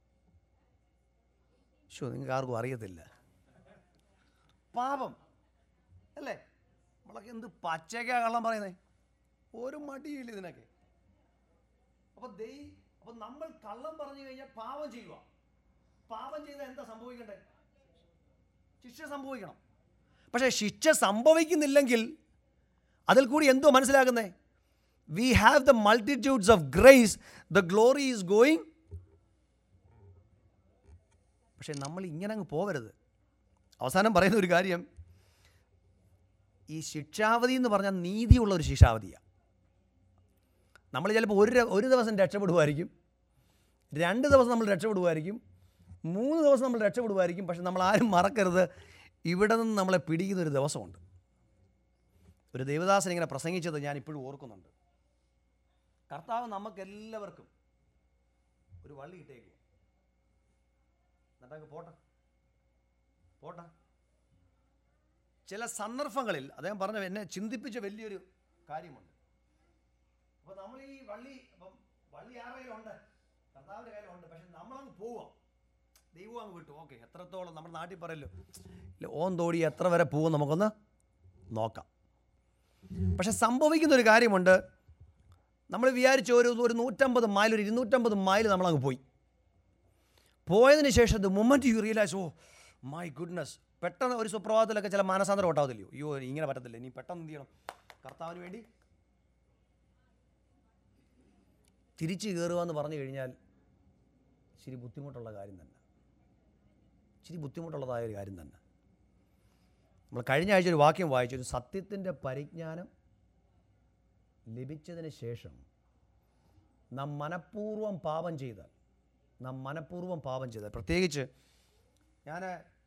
ഷോ നിങ്ങൾക്ക് ആർക്കും അറിയത്തില്ല പാപം അല്ലേ നമ്മളൊക്കെ എന്ത് പച്ചയ്ക്കാ കള്ളം പറയുന്നേ ഒരു മടിയില്ല ഇതിനൊക്കെ അപ്പോൾ ദൈ അപ്പോൾ നമ്മൾ കള്ളം പറഞ്ഞു കഴിഞ്ഞാൽ പാപം ചെയ്യുക പാപം ചെയ്താൽ എന്താ സംഭവിക്കണ്ടേ ശിക്ഷ സംഭവിക്കണം പക്ഷേ ശിക്ഷ സംഭവിക്കുന്നില്ലെങ്കിൽ അതിൽ കൂടി എന്തോ മനസ്സിലാക്കുന്നേ we have the multitudes of grace the glory is going പക്ഷേ നമ്മൾ ഇങ്ങനെ അങ്ങ് പോകരുത് അവസാനം പറയുന്ന ഒരു കാര്യം ഈ ശിക്ഷാവധി എന്ന് പറഞ്ഞാൽ നീതിയുള്ള ഒരു ശിക്ഷാവധിയാണ് നമ്മൾ ചിലപ്പോൾ ഒരു ര- ഒരു ദിവസം രക്ഷപ്പെടുമായിരിക്കും രണ്ട് ദിവസം നമ്മൾ രക്ഷപ്പെടുമായിരിക്കും മൂന്ന് ദിവസം നമ്മൾ രക്ഷപ്പെടുമായിരിക്കും പക്ഷെ നമ്മൾ ആരും മറക്കരുത് ഇവിടെ നിന്ന് നമ്മളെ പിടിക്കുന്ന ഒരു ദിവസമുണ്ട് ഒരു ദേവദാസൻ ഇങ്ങനെ പ്രസംഗിച്ചത് ഞാൻ ഇപ്പോഴും ഓർക്കുന്നുണ്ട് കർത്താവ് നമുക്കെല്ലാവർക്കും ഒരു വള്ളി ഇട്ടേക്കുക എന്നിട്ടങ്ങ് പോട്ടെ പോട്ടെ ചില സന്ദർഭങ്ങളിൽ അദ്ദേഹം പറഞ്ഞ എന്നെ ചിന്തിപ്പിച്ച വലിയൊരു കാര്യമുണ്ട് അപ്പോൾ നമ്മൾ ഈ വള്ളി ഇപ്പം വള്ളി ആരുടെ കയ്യിലുണ്ട് കർത്താവിൻ്റെ കയ്യിലുണ്ട് പക്ഷെ നമ്മളങ്ങ് പോവാം ദൈവം അങ്ങ് വിട്ടു ഓക്കെ എത്രത്തോളം നമ്മുടെ നാട്ടിൽ പറയല്ലോ ഇല്ല ഓൻ തോടി എത്ര വരെ പോകും നമുക്കൊന്ന് നോക്കാം പക്ഷെ സംഭവിക്കുന്ന ഒരു കാര്യമുണ്ട് നമ്മൾ വിചാരിച്ച ഒരു ഒരു നൂറ്റമ്പത് മൈൽ ഒരു ഇരുന്നൂറ്റമ്പത് മൈൽ നമ്മളങ്ങ് പോയി പോയതിന് ശേഷം the moment you realise oh my goodness പെട്ടെന്ന് ഒരു സുപ്രഭാതത്തിലൊക്കെ ചില മാനസാന്തരം ഉണ്ടാവത്തില്ലയോ അയ്യോ ഇങ്ങനെ പറ്റത്തില്ല ഇനി പെട്ടെന്ന് എന്ത് ചെയ്യണം കർത്താവിന് വേണ്ടി തിരിച്ചു കയറുക എന്ന് പറഞ്ഞു കഴിഞ്ഞാൽ ഇച്ചിരി ബുദ്ധിമുട്ടുള്ള കാര്യം തന്നെ ഇച്ചിരി ബുദ്ധിമുട്ടുള്ളതായ ഒരു കാര്യം തന്നെ നമ്മൾ കഴിഞ്ഞ ആഴ്ച ഒരു വാക്യം വായിച്ചു ഒരു സത്യത്തിൻ്റെ പരിജ്ഞാനം ലഭിച്ചതിന് ശേഷം നാം മനഃപൂർവ്വം പാപം ചെയ്താൽ നാം മനഃപൂർവ്വം പാപം ചെയ്താൽ പ്രത്യേകിച്ച് ഞാൻ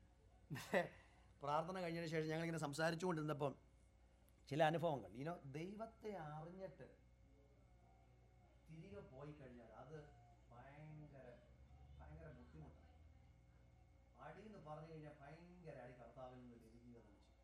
പ്രാർത്ഥന കഴിഞ്ഞതിന് ശേഷം ഞങ്ങളിങ്ങനെ സംസാരിച്ചുകൊണ്ടിരുന്നപ്പം ചില അനുഭവങ്ങൾ ഇനോ ദൈവത്തെ അറിഞ്ഞിട്ട് തിരികെ പോയി കഴിഞ്ഞാൽ അത് ഭയങ്കര ഭയങ്കര ബുദ്ധിമുട്ടാണ് അടി എന്ന് പറഞ്ഞു കഴിഞ്ഞാൽ ഭയങ്കര അടി കർത്താവിൽ നിന്ന് ലഭിക്കുക എന്ന് വെച്ചു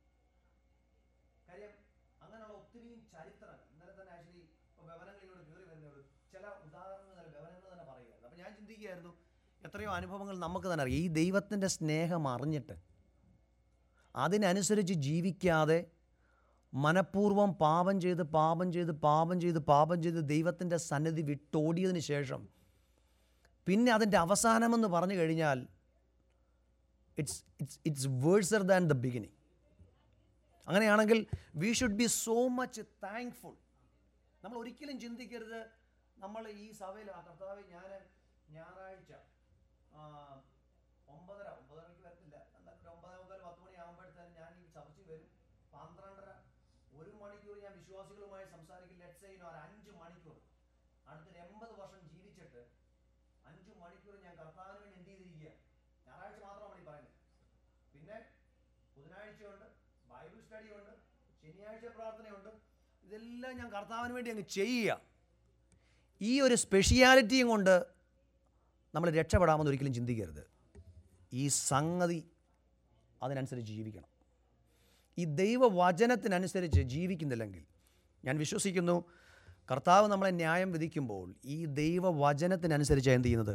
കാര്യം അങ്ങനെയുള്ള ഒത്തിരിയും ചരിത്രങ്ങൾ ഇന്നലെ തന്നെ ആക്ച്വലി ഇപ്പോൾ വിവരങ്ങളിലൂടെ കയറി വരുന്നവർ ചില ഉദാഹരണങ്ങൾ തന്നെ വിവരങ്ങൾ തന്നെ പറയുകയായിരുന്നു അപ്പോൾ ഞാൻ ചിന്തിക്കുകയായിരുന്നു എത്രയോ അനുഭവങ്ങൾ നമുക്ക് തന്നെ അറിയാം ഈ ദൈവത്തിൻ്റെ സ്നേഹം അറിഞ്ഞിട്ട് അതിനനുസരിച്ച് ജീവിക്കാതെ മനഃപൂർവ്വം പാപം ചെയ്ത് പാപം ചെയ്ത് പാപം ചെയ്ത് പാപം ചെയ്ത് ദൈവത്തിൻ്റെ സന്നിധി വിട്ടോടിയതിന് ശേഷം പിന്നെ അതിൻ്റെ അവസാനമെന്ന് പറഞ്ഞു കഴിഞ്ഞാൽ it's it's it's worser than the beginning അങ്ങനെയാണെങ്കിൽ we should be so much thankful നമ്മൾ ഒരിക്കലും ചിന്തിക്കരുത് നമ്മൾ ഈ സഭയിൽ ആ കർത്താവ് ഞാൻ ഞായറാഴ്ച ആ, ഒമ്പതര ഒമ്പതരയ്ക്ക് വരത്തില്ല എന്നാൽ ഒരു ഒമ്പതേ മുക്കാൽ പത്ത് മണി ആകുമ്പോഴത്തേനും ഞാൻ ഈ ചർച്ചിൽ വരും പന്ത്രണ്ടര ഒരു മണിക്കൂർ ഞാൻ വിശ്വാസികളുമായി സംസാരിക്കും ലെറ്റ്സ് സേ ഒരു അഞ്ച് മണിക്കൂർ അടുത്തൊരു എൺപത് വർഷം ജീവിച്ചിട്ട് അഞ്ച് മണിക്കൂർ ഞാൻ കർത്താവിന് വേണ്ടി എന്ത് ചെയ്തിരിക്കുക ഞായറാഴ്ച മാത്രമാണ് ഈ പറയുന്നത് പിന്നെ ബുധനാഴ്ചയുണ്ട് ബൈബിൾ സ്റ്റഡി ഉണ്ട് ശനിയാഴ്ച പ്രാർത്ഥനയുണ്ട് ഇതെല്ലാം ഞാൻ കർത്താവിന് വേണ്ടി അങ്ങ് ചെയ്യുക ഈ ഒരു സ്പെഷ്യാലിറ്റിയും കൊണ്ട് നമ്മൾ രക്ഷപ്പെടാമെന്ന് ഒരിക്കലും ചിന്തിക്കരുത് ഈ സംഗതി അതിനനുസരിച്ച് ജീവിക്കണം ഈ ദൈവവചനത്തിനനുസരിച്ച് ജീവിക്കുന്നില്ലെങ്കിൽ ഞാൻ വിശ്വസിക്കുന്നു കർത്താവ് നമ്മളെ ന്യായം വിധിക്കുമ്പോൾ ഈ ദൈവവചനത്തിനനുസരിച്ചാണ് എന്ത് ചെയ്യുന്നത്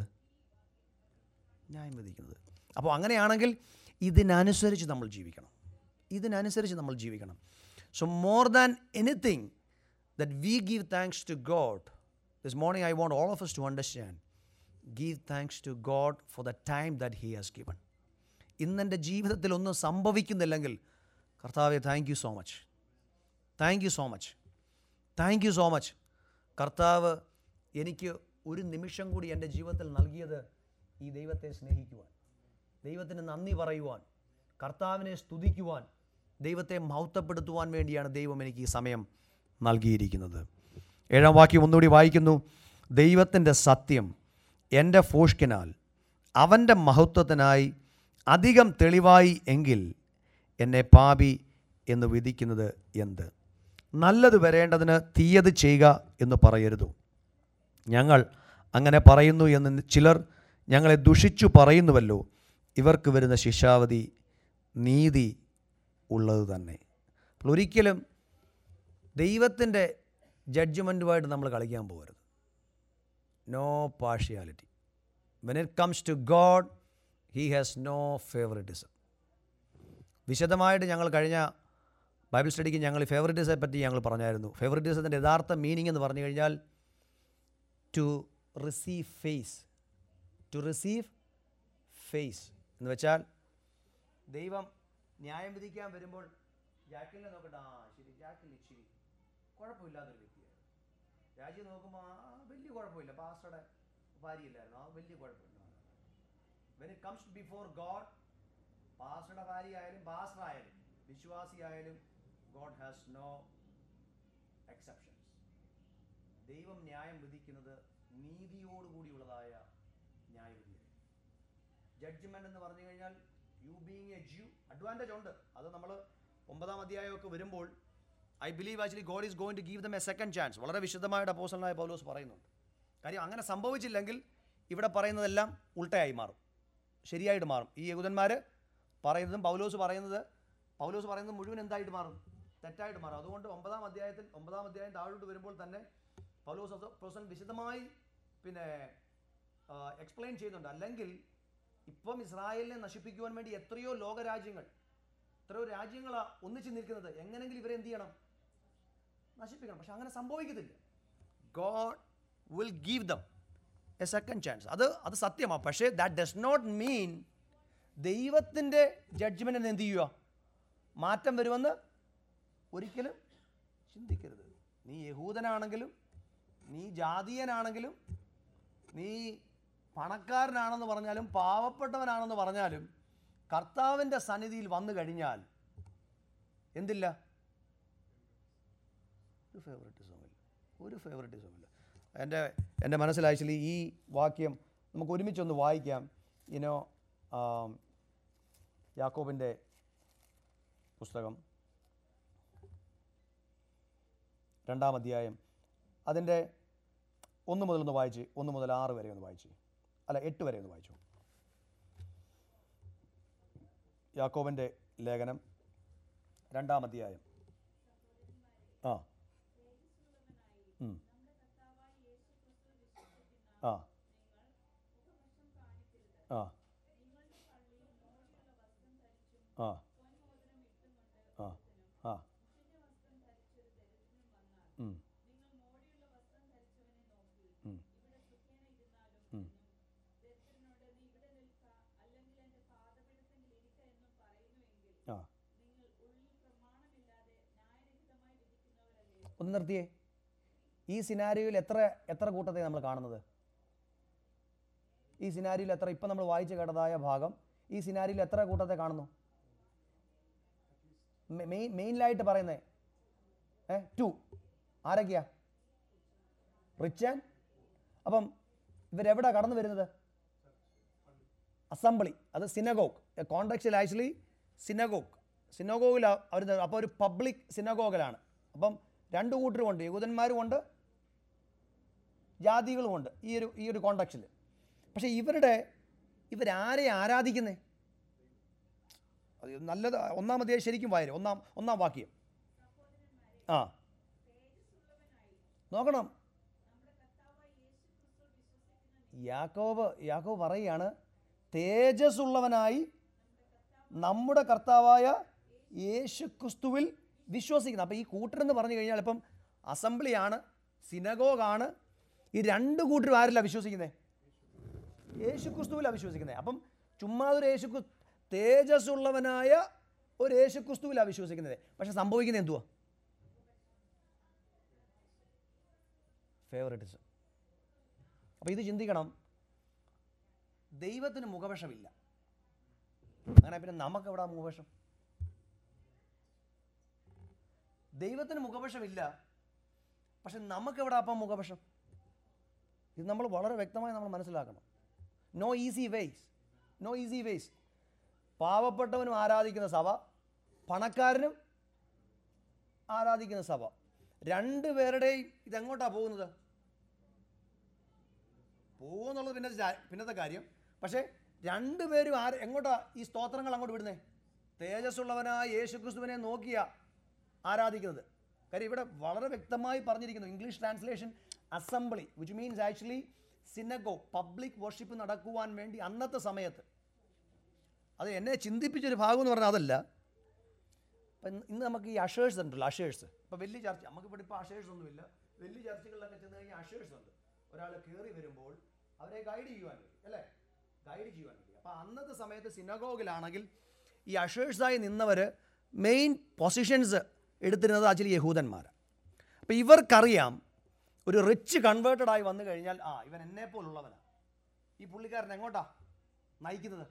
ന്യായം വിധിക്കുന്നത് അപ്പോൾ അങ്ങനെയാണെങ്കിൽ ഇതിനനുസരിച്ച് നമ്മൾ ജീവിക്കണം ഇതിനനുസരിച്ച് നമ്മൾ ജീവിക്കണം so more than anything that we give thanks to God this morning I want all of us to understand give thanks to God for the time that he has given ഇന്നെൻ്റെ ജീവിതത്തിൽ ഒന്നും സംഭവിക്കുന്നില്ലെങ്കിൽ കർത്താവെ thank you so much thank you so much thank you so much കർത്താവ് എനിക്ക് ഒരു നിമിഷം കൂടി എൻ്റെ ജീവിതത്തിൽ നൽകിയത് ഈ ദൈവത്തെ സ്നേഹിക്കുവാൻ ദൈവത്തിന് നന്ദി പറയുവാൻ കർത്താവിനെ സ്തുതിക്കുവാൻ ദൈവത്തെ മഹത്വപ്പെടുത്തുവാൻ വേണ്ടിയാണ് ദൈവം എനിക്ക് ഈ സമയം നൽകിയിരിക്കുന്നത് ഏഴാം വാക്യം ഒന്നുകൂടി വായിക്കുന്നു ദൈവത്തിൻ്റെ സത്യം എൻ്റെ ഫോഷ്കിനാൽ അവൻ്റെ മഹത്വത്തിനായി അധികം തെളിവായി എങ്കിൽ എന്നെ പാപി എന്ന് വിധിക്കുന്നത് എന്ത് നല്ലത് വരേണ്ടതിന് തീയത് ചെയ്യുക എന്ന് പറയരുതോ ഞങ്ങൾ അങ്ങനെ പറയുന്നു എന്ന് ചിലർ ഞങ്ങളെ ദുഷിച്ചു പറയുന്നുവല്ലോ ഇവർക്ക് വരുന്ന ശിക്ഷാവധി നീതി ഉള്ളത് തന്നെ അപ്പോൾ ഒരിക്കലും ദൈവത്തിൻ്റെ ജഡ്ജ്മെൻറ്റുമായിട്ട് നമ്മൾ കളിക്കാൻ പോകരുത് no partiality when it comes to God he has no favouritism വിശദമായിട്ട് ഞങ്ങൾ കഴിഞ്ഞ ബൈബിൾ സ്റ്റഡിക്ക് ഞങ്ങൾ ഫേവറിറ്റിസത്തെ പറ്റി ഞങ്ങൾ പറഞ്ഞായിരുന്നു ഫേവറിറ്റിസത്തിൻ്റെ യഥാർത്ഥ മീനിങ് എന്ന് പറഞ്ഞു കഴിഞ്ഞാൽ to receive face to receive face എന്ന് വെച്ചാൽ ദൈവം ന്യായം വിധിക്കാൻ വരുമ്പോൾ ജാക്കിലിനെ നോക്കട്ടെ ആ ശരി ജാക്കിൽ ഇച്ചിരി കുഴപ്പമില്ലാത്തൊരു വ്യക്തിയാണ് രാജി നോക്കുമ്പോൾ ആ വലിയ കുഴപ്പമില്ല പാസ്റ്ററുടെ ഭാര്യയില്ലായിരുന്നു ആ വലിയ കുഴപ്പമില്ല when it comes before God പാസ്റ്ററുടെ ഭാര്യ ആയാലും പാസ്റ്റർ ആയാലും വിശ്വാസി ആയാലും ഗോഡ് ഹാസ് നോ എക്സെപ്ഷൻസ് ദൈവം ന്യായം വിധിക്കുന്നത് നീതിയോടുകൂടിയുള്ളതായ ന്യായവിധിയാണ് ജഡ്ജ്മെന്റ് എന്ന് പറഞ്ഞു കഴിഞ്ഞാൽ you being a Jew advantage ഉണ്ട് അത് നമ്മൾ ഒമ്പതാം അധ്യായമൊക്കെ വരുമ്പോൾ I believe actually God is going to give them a second chance വളരെ വിശദമായിട്ട് അപ്പോസലായ പൗലോസ് പറയുന്നുണ്ട് കാര്യം അങ്ങനെ സംഭവിച്ചില്ലെങ്കിൽ ഇവിടെ പറയുന്നതെല്ലാം ഉൾട്ടയായി മാറും ശരിയായിട്ട് മാറും ഈ യഹൂദന്മാർ പറയുന്നതും പൗലോസ് പറയുന്നത് പൗലോസ് പറയുന്നത് മുഴുവൻ എന്തായിട്ട് മാറും തെറ്റായിട്ട് മാറും അതുകൊണ്ട് ഒമ്പതാം അധ്യായത്തിൽ ഒമ്പതാം അധ്യായം താഴോട്ട് വരുമ്പോൾ തന്നെ പൗലോസ് പ്രൊസൻ വിശദമായി പിന്നെ എക്സ്പ്ലെയിൻ ചെയ്യുന്നുണ്ട് അല്ലെങ്കിൽ ഇപ്പം ഇസ്രായേലിനെ നശിപ്പിക്കുവാൻ വേണ്ടി എത്രയോ ലോകരാജ്യങ്ങൾ എത്രയോ രാജ്യങ്ങളാണ് ഒന്നിച്ച് നിൽക്കുന്നത് എങ്ങനെങ്കിലും ഇവരെ എന്ത് ചെയ്യണം നശിപ്പിക്കണം പക്ഷെ അങ്ങനെ സംഭവിക്കത്തില്ല God will give them a second chance അത് അത് സത്യമാണ് പക്ഷേ ദാറ്റ് ഡസ് നോട്ട് മീൻ ദൈവത്തിൻ്റെ ജഡ്ജ്മെൻറ്റിന് എന്ത് ചെയ്യുക മാറ്റം വരുമെന്ന് ഒരിക്കലും ചിന്തിക്കരുത് നീ യഹൂദനാണെങ്കിലും നീ ജാതീയനാണെങ്കിലും നീ പണക്കാരനാണെന്ന് പറഞ്ഞാലും പാവപ്പെട്ടവനാണെന്ന് പറഞ്ഞാലും കർത്താവിൻ്റെ സന്നിധിയിൽ വന്നു കഴിഞ്ഞാൽ എന്തില്ല ഒരു ഫേവററ്റിസവും ഇല്ല ഒരു ഫേവററ്റിസവും ഇല്ല എൻ്റെ എൻ്റെ മനസ്സിൽ ആക്ച്വലി ഈ വാക്യം നമുക്ക് ഒരുമിച്ചൊന്ന് വായിക്കാം ഇനോ യാക്കോബിൻ്റെ പുസ്തകം രണ്ടാം അധ്യായം അതിൻ്റെ ഒന്ന് മുതൽ ഒന്ന് വായിച്ച് ഒന്ന് മുതൽ ആറ് വരെ ഒന്ന് വായിച്ച് അല്ല എട്ട് വരെ ഒന്ന് വായിച്ചു യാക്കോബിൻ്റെ ലേഖനം രണ്ടാം അധ്യായം ആ ഉം. ആ ആ ആ ആ ആ ഉം. ഉം. ഉം. ആ ഒന്ന് നിർത്തിയേ ഈ സിനാരിയോയിൽ എത്ര എത്ര കൂട്ടത്തെ നമ്മൾ കാണുന്നത് ഈ സിനാരിയിൽ എത്ര ഇപ്പം നമ്മൾ വായിച്ചു കേട്ടതായ ഭാഗം ഈ സിനാരിയിൽ എത്ര കൂട്ടത്തെ കാണുന്നു മെയിൻ മെയിനിലായിട്ട് പറയുന്നത് ഏ ടു ആരൊക്കെയാ റിച്ച് ആൻഡ് അപ്പം ഇവരെവിടെ കടന്നു വരുന്നത് അസംബ്ലി അത് സിനഗോഗ് കോൺടാക്സിൽ ആക്ച്വലി സിനഗോഗ് സിനഗോഗിൽ അവർ അപ്പോൾ ഒരു പബ്ലിക് സിനഗോഗിലാണ് അപ്പം രണ്ട് കൂട്ടരുമുണ്ട് യഹൂദന്മാരുമുണ്ട് ജാതികളുമുണ്ട് ഈ ഒരു ഈ ഒരു കോണ്ടാക്റ്റിൽ പക്ഷേ ഇവരുടെ ഇവരാരെ ആരാധിക്കുന്നേ അത് നല്ലത് ഒന്നാമതേ ശരിക്കും വായന ഒന്നാം ഒന്നാം വാക്യം ആ നോക്കണം യാക്കോബ് യാക്കോബ് പറയുകയാണ് തേജസ്സുള്ളവനായി നമ്മുടെ കർത്താവായ യേശു ക്രിസ്തുവിൽ വിശ്വസിക്കുന്നത് അപ്പോൾ ഈ കൂട്ടരെന്ന് പറഞ്ഞു കഴിഞ്ഞാൽ ഇപ്പം അസംബ്ലിയാണ് സിനഗോഗാണ് ഈ രണ്ട് കൂട്ടരും ആരില്ല വിശ്വസിക്കുന്നത് യേശു ക്രിസ്തുവിലാണ് വിശ്വസിക്കുന്നത് അപ്പം ചുമ്മാ ഒരു യേശു ക്രിസ്തു തേജസ്സുള്ളവനായ ഒരു യേശു ക്രിസ്തുവിലാണ് വിശ്വസിക്കുന്നത് പക്ഷെ സംഭവിക്കുന്നത് എന്തുവാ ഫേവററ്റിസം അപ്പോൾ ഇത് ചിന്തിക്കണം ദൈവത്തിന് മുഖവശമില്ല അങ്ങനെ പിന്നെ നമുക്ക് എവിടെ മുഖവശം ദൈവത്തിന് മുഖവശമില്ല പക്ഷെ നമുക്ക് എവിടെ അപ്പം മുഖവശം ഇത് നമ്മൾ വളരെ വ്യക്തമായി നമ്മൾ മനസ്സിലാക്കണം no easy ways no easy ways പാവപ്പെട്ടവനും ആരാധിക്കുന്ന സഭ പണക്കാരനും ആരാധിക്കുന്ന സഭ രണ്ട് പേരുടെയും ഇതെങ്ങോട്ടാണ് പോകുന്നത് പോകുന്നുള്ളത് പിന്നെ ചാ- പിന്നത്തെ കാര്യം പക്ഷേ രണ്ടുപേരും ആര് എങ്ങോട്ടാ ഈ സ്തോത്രങ്ങൾ അങ്ങോട്ട് വിടുന്നേ തേജസ്സുള്ളവനായ യേശു ക്രിസ്തുവിനെ നോക്കിയ ആരാധിക്കുന്നത് കാര്യം ഇവിടെ വളരെ വ്യക്തമായി പറഞ്ഞിരിക്കുന്നു English translation assembly which means actually synagogue public worship നടക്കുവാൻ വേണ്ടി അന്നത്തെ സമയത്ത് അത് എന്നെ ചിന്തിപ്പിച്ചൊരു ഭാഗം എന്ന് പറഞ്ഞാൽ അതല്ല ഇപ്പം ഇന്ന് ഇന്ന് നമുക്ക് ഈ അഷേഴ്സ് ഉണ്ടല്ലോ അഷേഴ്സ് ഇപ്പോൾ വലിയ ചർച്ച നമുക്കിവിടെ ഇപ്പോൾ അഷേഴ്സ് ഒന്നുമില്ല വലിയ ചർച്ചകളിലൊക്കെ ചെന്ന് കഴിഞ്ഞാൽ അഷേഴ്സ് ഉണ്ട് ഒരാൾ കയറി വരുമ്പോൾ അവരെ ഗൈഡ് ചെയ്യുവാൻ വേണ്ടി അല്ലേ ഗൈഡ് ചെയ്യുവാൻ വേണ്ടി അപ്പോൾ അന്നത്തെ സമയത്ത് സിനഗോഗിലാണെങ്കിൽ ഈ അഷേഴ്സായി നിന്നവർ മെയിൻ പൊസിഷൻസ് എടുത്തിരുന്നത് ആക്ച്വലി യഹൂദന്മാരാണ് അപ്പോൾ ഇവർക്കറിയാം ഒരു റിച്ച് കൺവേർട്ടഡ് ആയി വന്നു കഴിഞ്ഞാൽ ആ ഇവൻ എന്നെ പോലുള്ളവനാണ് ഈ പുള്ളിക്കാരൻ എങ്ങോട്ടാ നയിക്കുന്നത്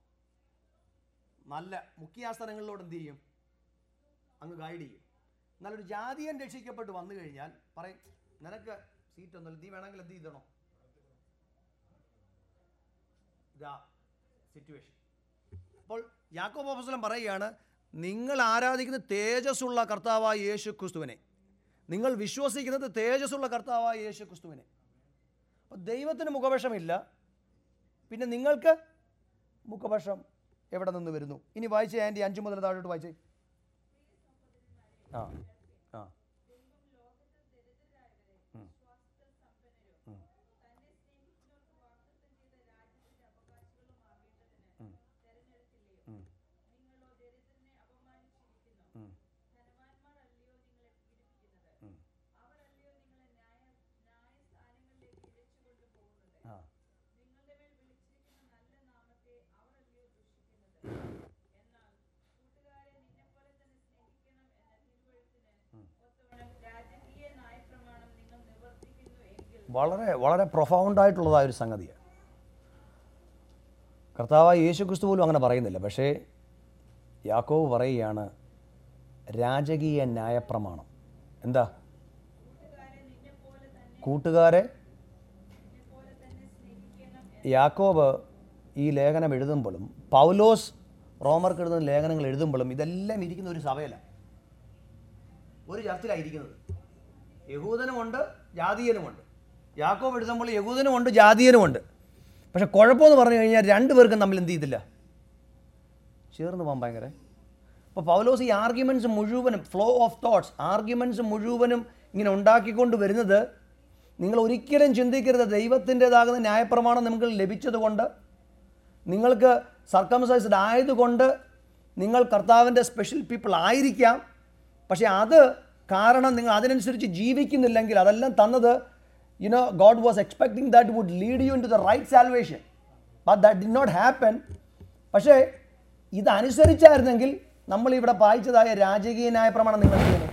നല്ല മുഖ്യാസ്ഥാനങ്ങളിലോട്ട് എന്ത് ചെയ്യും അങ്ങ് ഗൈഡ് ചെയ്യും എന്നാൽ ഒരു ജാതിയൻ രക്ഷിക്കപ്പെട്ട് വന്നു കഴിഞ്ഞാൽ പറയും നിനക്ക് സീറ്റ് ഒന്നുമില്ല നീ വേണമെങ്കിൽ എന്ത് ചെയ്തണോ ഇതാ സിറ്റുവേഷൻ അപ്പോൾ യാക്കോബ് അപ്പോസ്തലൻ പറയുകയാണ് നിങ്ങൾ ആരാധിക്കുന്ന തേജസ്സുള്ള കർത്താവായ യേശു ക്രിസ്തുവിനെ നിങ്ങൾ വിശ്വസിക്കുന്നത് തേജസ്സുള്ള കർത്താവായ യേശു ക്രിസ്തുവിനെ അപ്പോൾ ദൈവത്തിന് മുഖപക്ഷമില്ല പിന്നെ നിങ്ങൾക്ക് മുഖപക്ഷം എവിടെ നിന്ന് വരുന്നു ഇനി വായിച്ചേ ആൻറ്റി അഞ്ചു മുതൽ താഴോട്ട് വായിച്ചേ ആ ആ ഉം. ഉം. ഉം. ഉം. ഉം. ഉം. ആ രാജകീയ ന്യായപ്രമാണം നിങ്ങൾ നിവർത്തിക്കുന്നു എങ്കിൽ വളരെ വളരെ പ്രൊഫൗണ്ടായിട്ടുള്ളതായ ഒരു സംഗതിയാണ് കർത്താവായ യേശു ക്രിസ്തു പോലും അങ്ങനെ പറയുന്നില്ല പക്ഷേ യാക്കോവ് പറയുകയാണ് രാജകീയ ന്യായപ്രമാണം എന്താ കൂട്ടുകാരെ യാക്കോബ് ഈ ലേഖനം എഴുതുമ്പോഴും പൗലോസ് റോമർക്ക് എഴുതുന്ന ലേഖനങ്ങൾ എഴുതുമ്പോഴും ഇതെല്ലാം ഇരിക്കുന്ന ഒരു സഭയിലാണ് ഒരു ചർച്ചിലായിരിക്കുന്നത് യഹൂദനുമുണ്ട് ജാതീയനുമുണ്ട് യാക്കോബ് എഴുതുമ്പോൾ യഹൂദനുമുണ്ട് ജാതീയനുമുണ്ട് പക്ഷെ കുഴപ്പമെന്ന് പറഞ്ഞു കഴിഞ്ഞാൽ രണ്ടുപേർക്കും തമ്മിൽ എന്ത് ചെയ്തില്ല ചേർന്ന് പോകാൻ ഭയങ്കര അപ്പോൾ പൗലോസ് ഈ ആർഗ്യുമെൻറ്റ്സ് മുഴുവനും ഫ്ലോ ഓഫ് തോട്ട്സ് ആർഗ്യുമെൻറ്റ്സ് മുഴുവനും ഇങ്ങനെ ഉണ്ടാക്കിക്കൊണ്ട് വരുന്നത് നിങ്ങൾ ഒരിക്കലും ചിന്തിക്കരുത് ദൈവത്തിൻ്റെതാകുന്ന ന്യായപ്രമാണം നിങ്ങൾക്ക് ലഭിച്ചതുകൊണ്ട് നിങ്ങൾക്ക് സർക്കംസൈസ്ഡ് ആയതുകൊണ്ട് നിങ്ങൾ കർത്താവിൻ്റെ സ്പെഷ്യൽ പീപ്പിൾ ആയിരിക്കാം പക്ഷേ അത് കാരണം നിങ്ങൾ അതിനനുസരിച്ച് ജീവിക്കുന്നില്ലെങ്കിൽ അതെല്ലാം തന്നത് you know God was expecting that would lead you in to the right salvation but that did not happen പക്ഷേ ഇതനുസരിച്ചായിരുന്നെങ്കിൽ നമ്മൾ ഇവിടെ വായിച്ചതായ രാജകീയ ന്യായപ്രമാണം നിങ്ങൾ ചെയ്യണം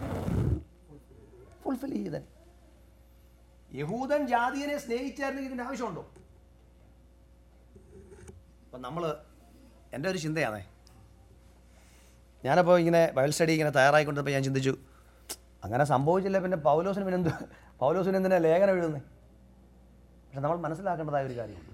ഫുൾഫിൽ ചെയ്തേ യഹൂദൻ ജാതിയനെ സ്നേഹിച്ചായിരുന്നെങ്കിൽ ഇതിൻ്റെ ആവശ്യമുണ്ടോ അപ്പം നമ്മൾ എൻ്റെ ഒരു ചിന്തയാണേ ഞാനപ്പോൾ ഇങ്ങനെ ബൈബിൾ സ്റ്റഡി ഇങ്ങനെ തയ്യാറായിക്കൊണ്ടപ്പോൾ ഞാൻ ചിന്തിച്ചു അങ്ങനെ സംഭവിച്ചില്ല പിന്നെ പൗലോസിന് പിന്നെ എന്ത് പൗലോസിന് എന്തിനാ ലേഖനം എഴുതുന്നത് പക്ഷെ നമ്മൾ മനസ്സിലാക്കേണ്ടതായ ഒരു കാര്യമുണ്ട്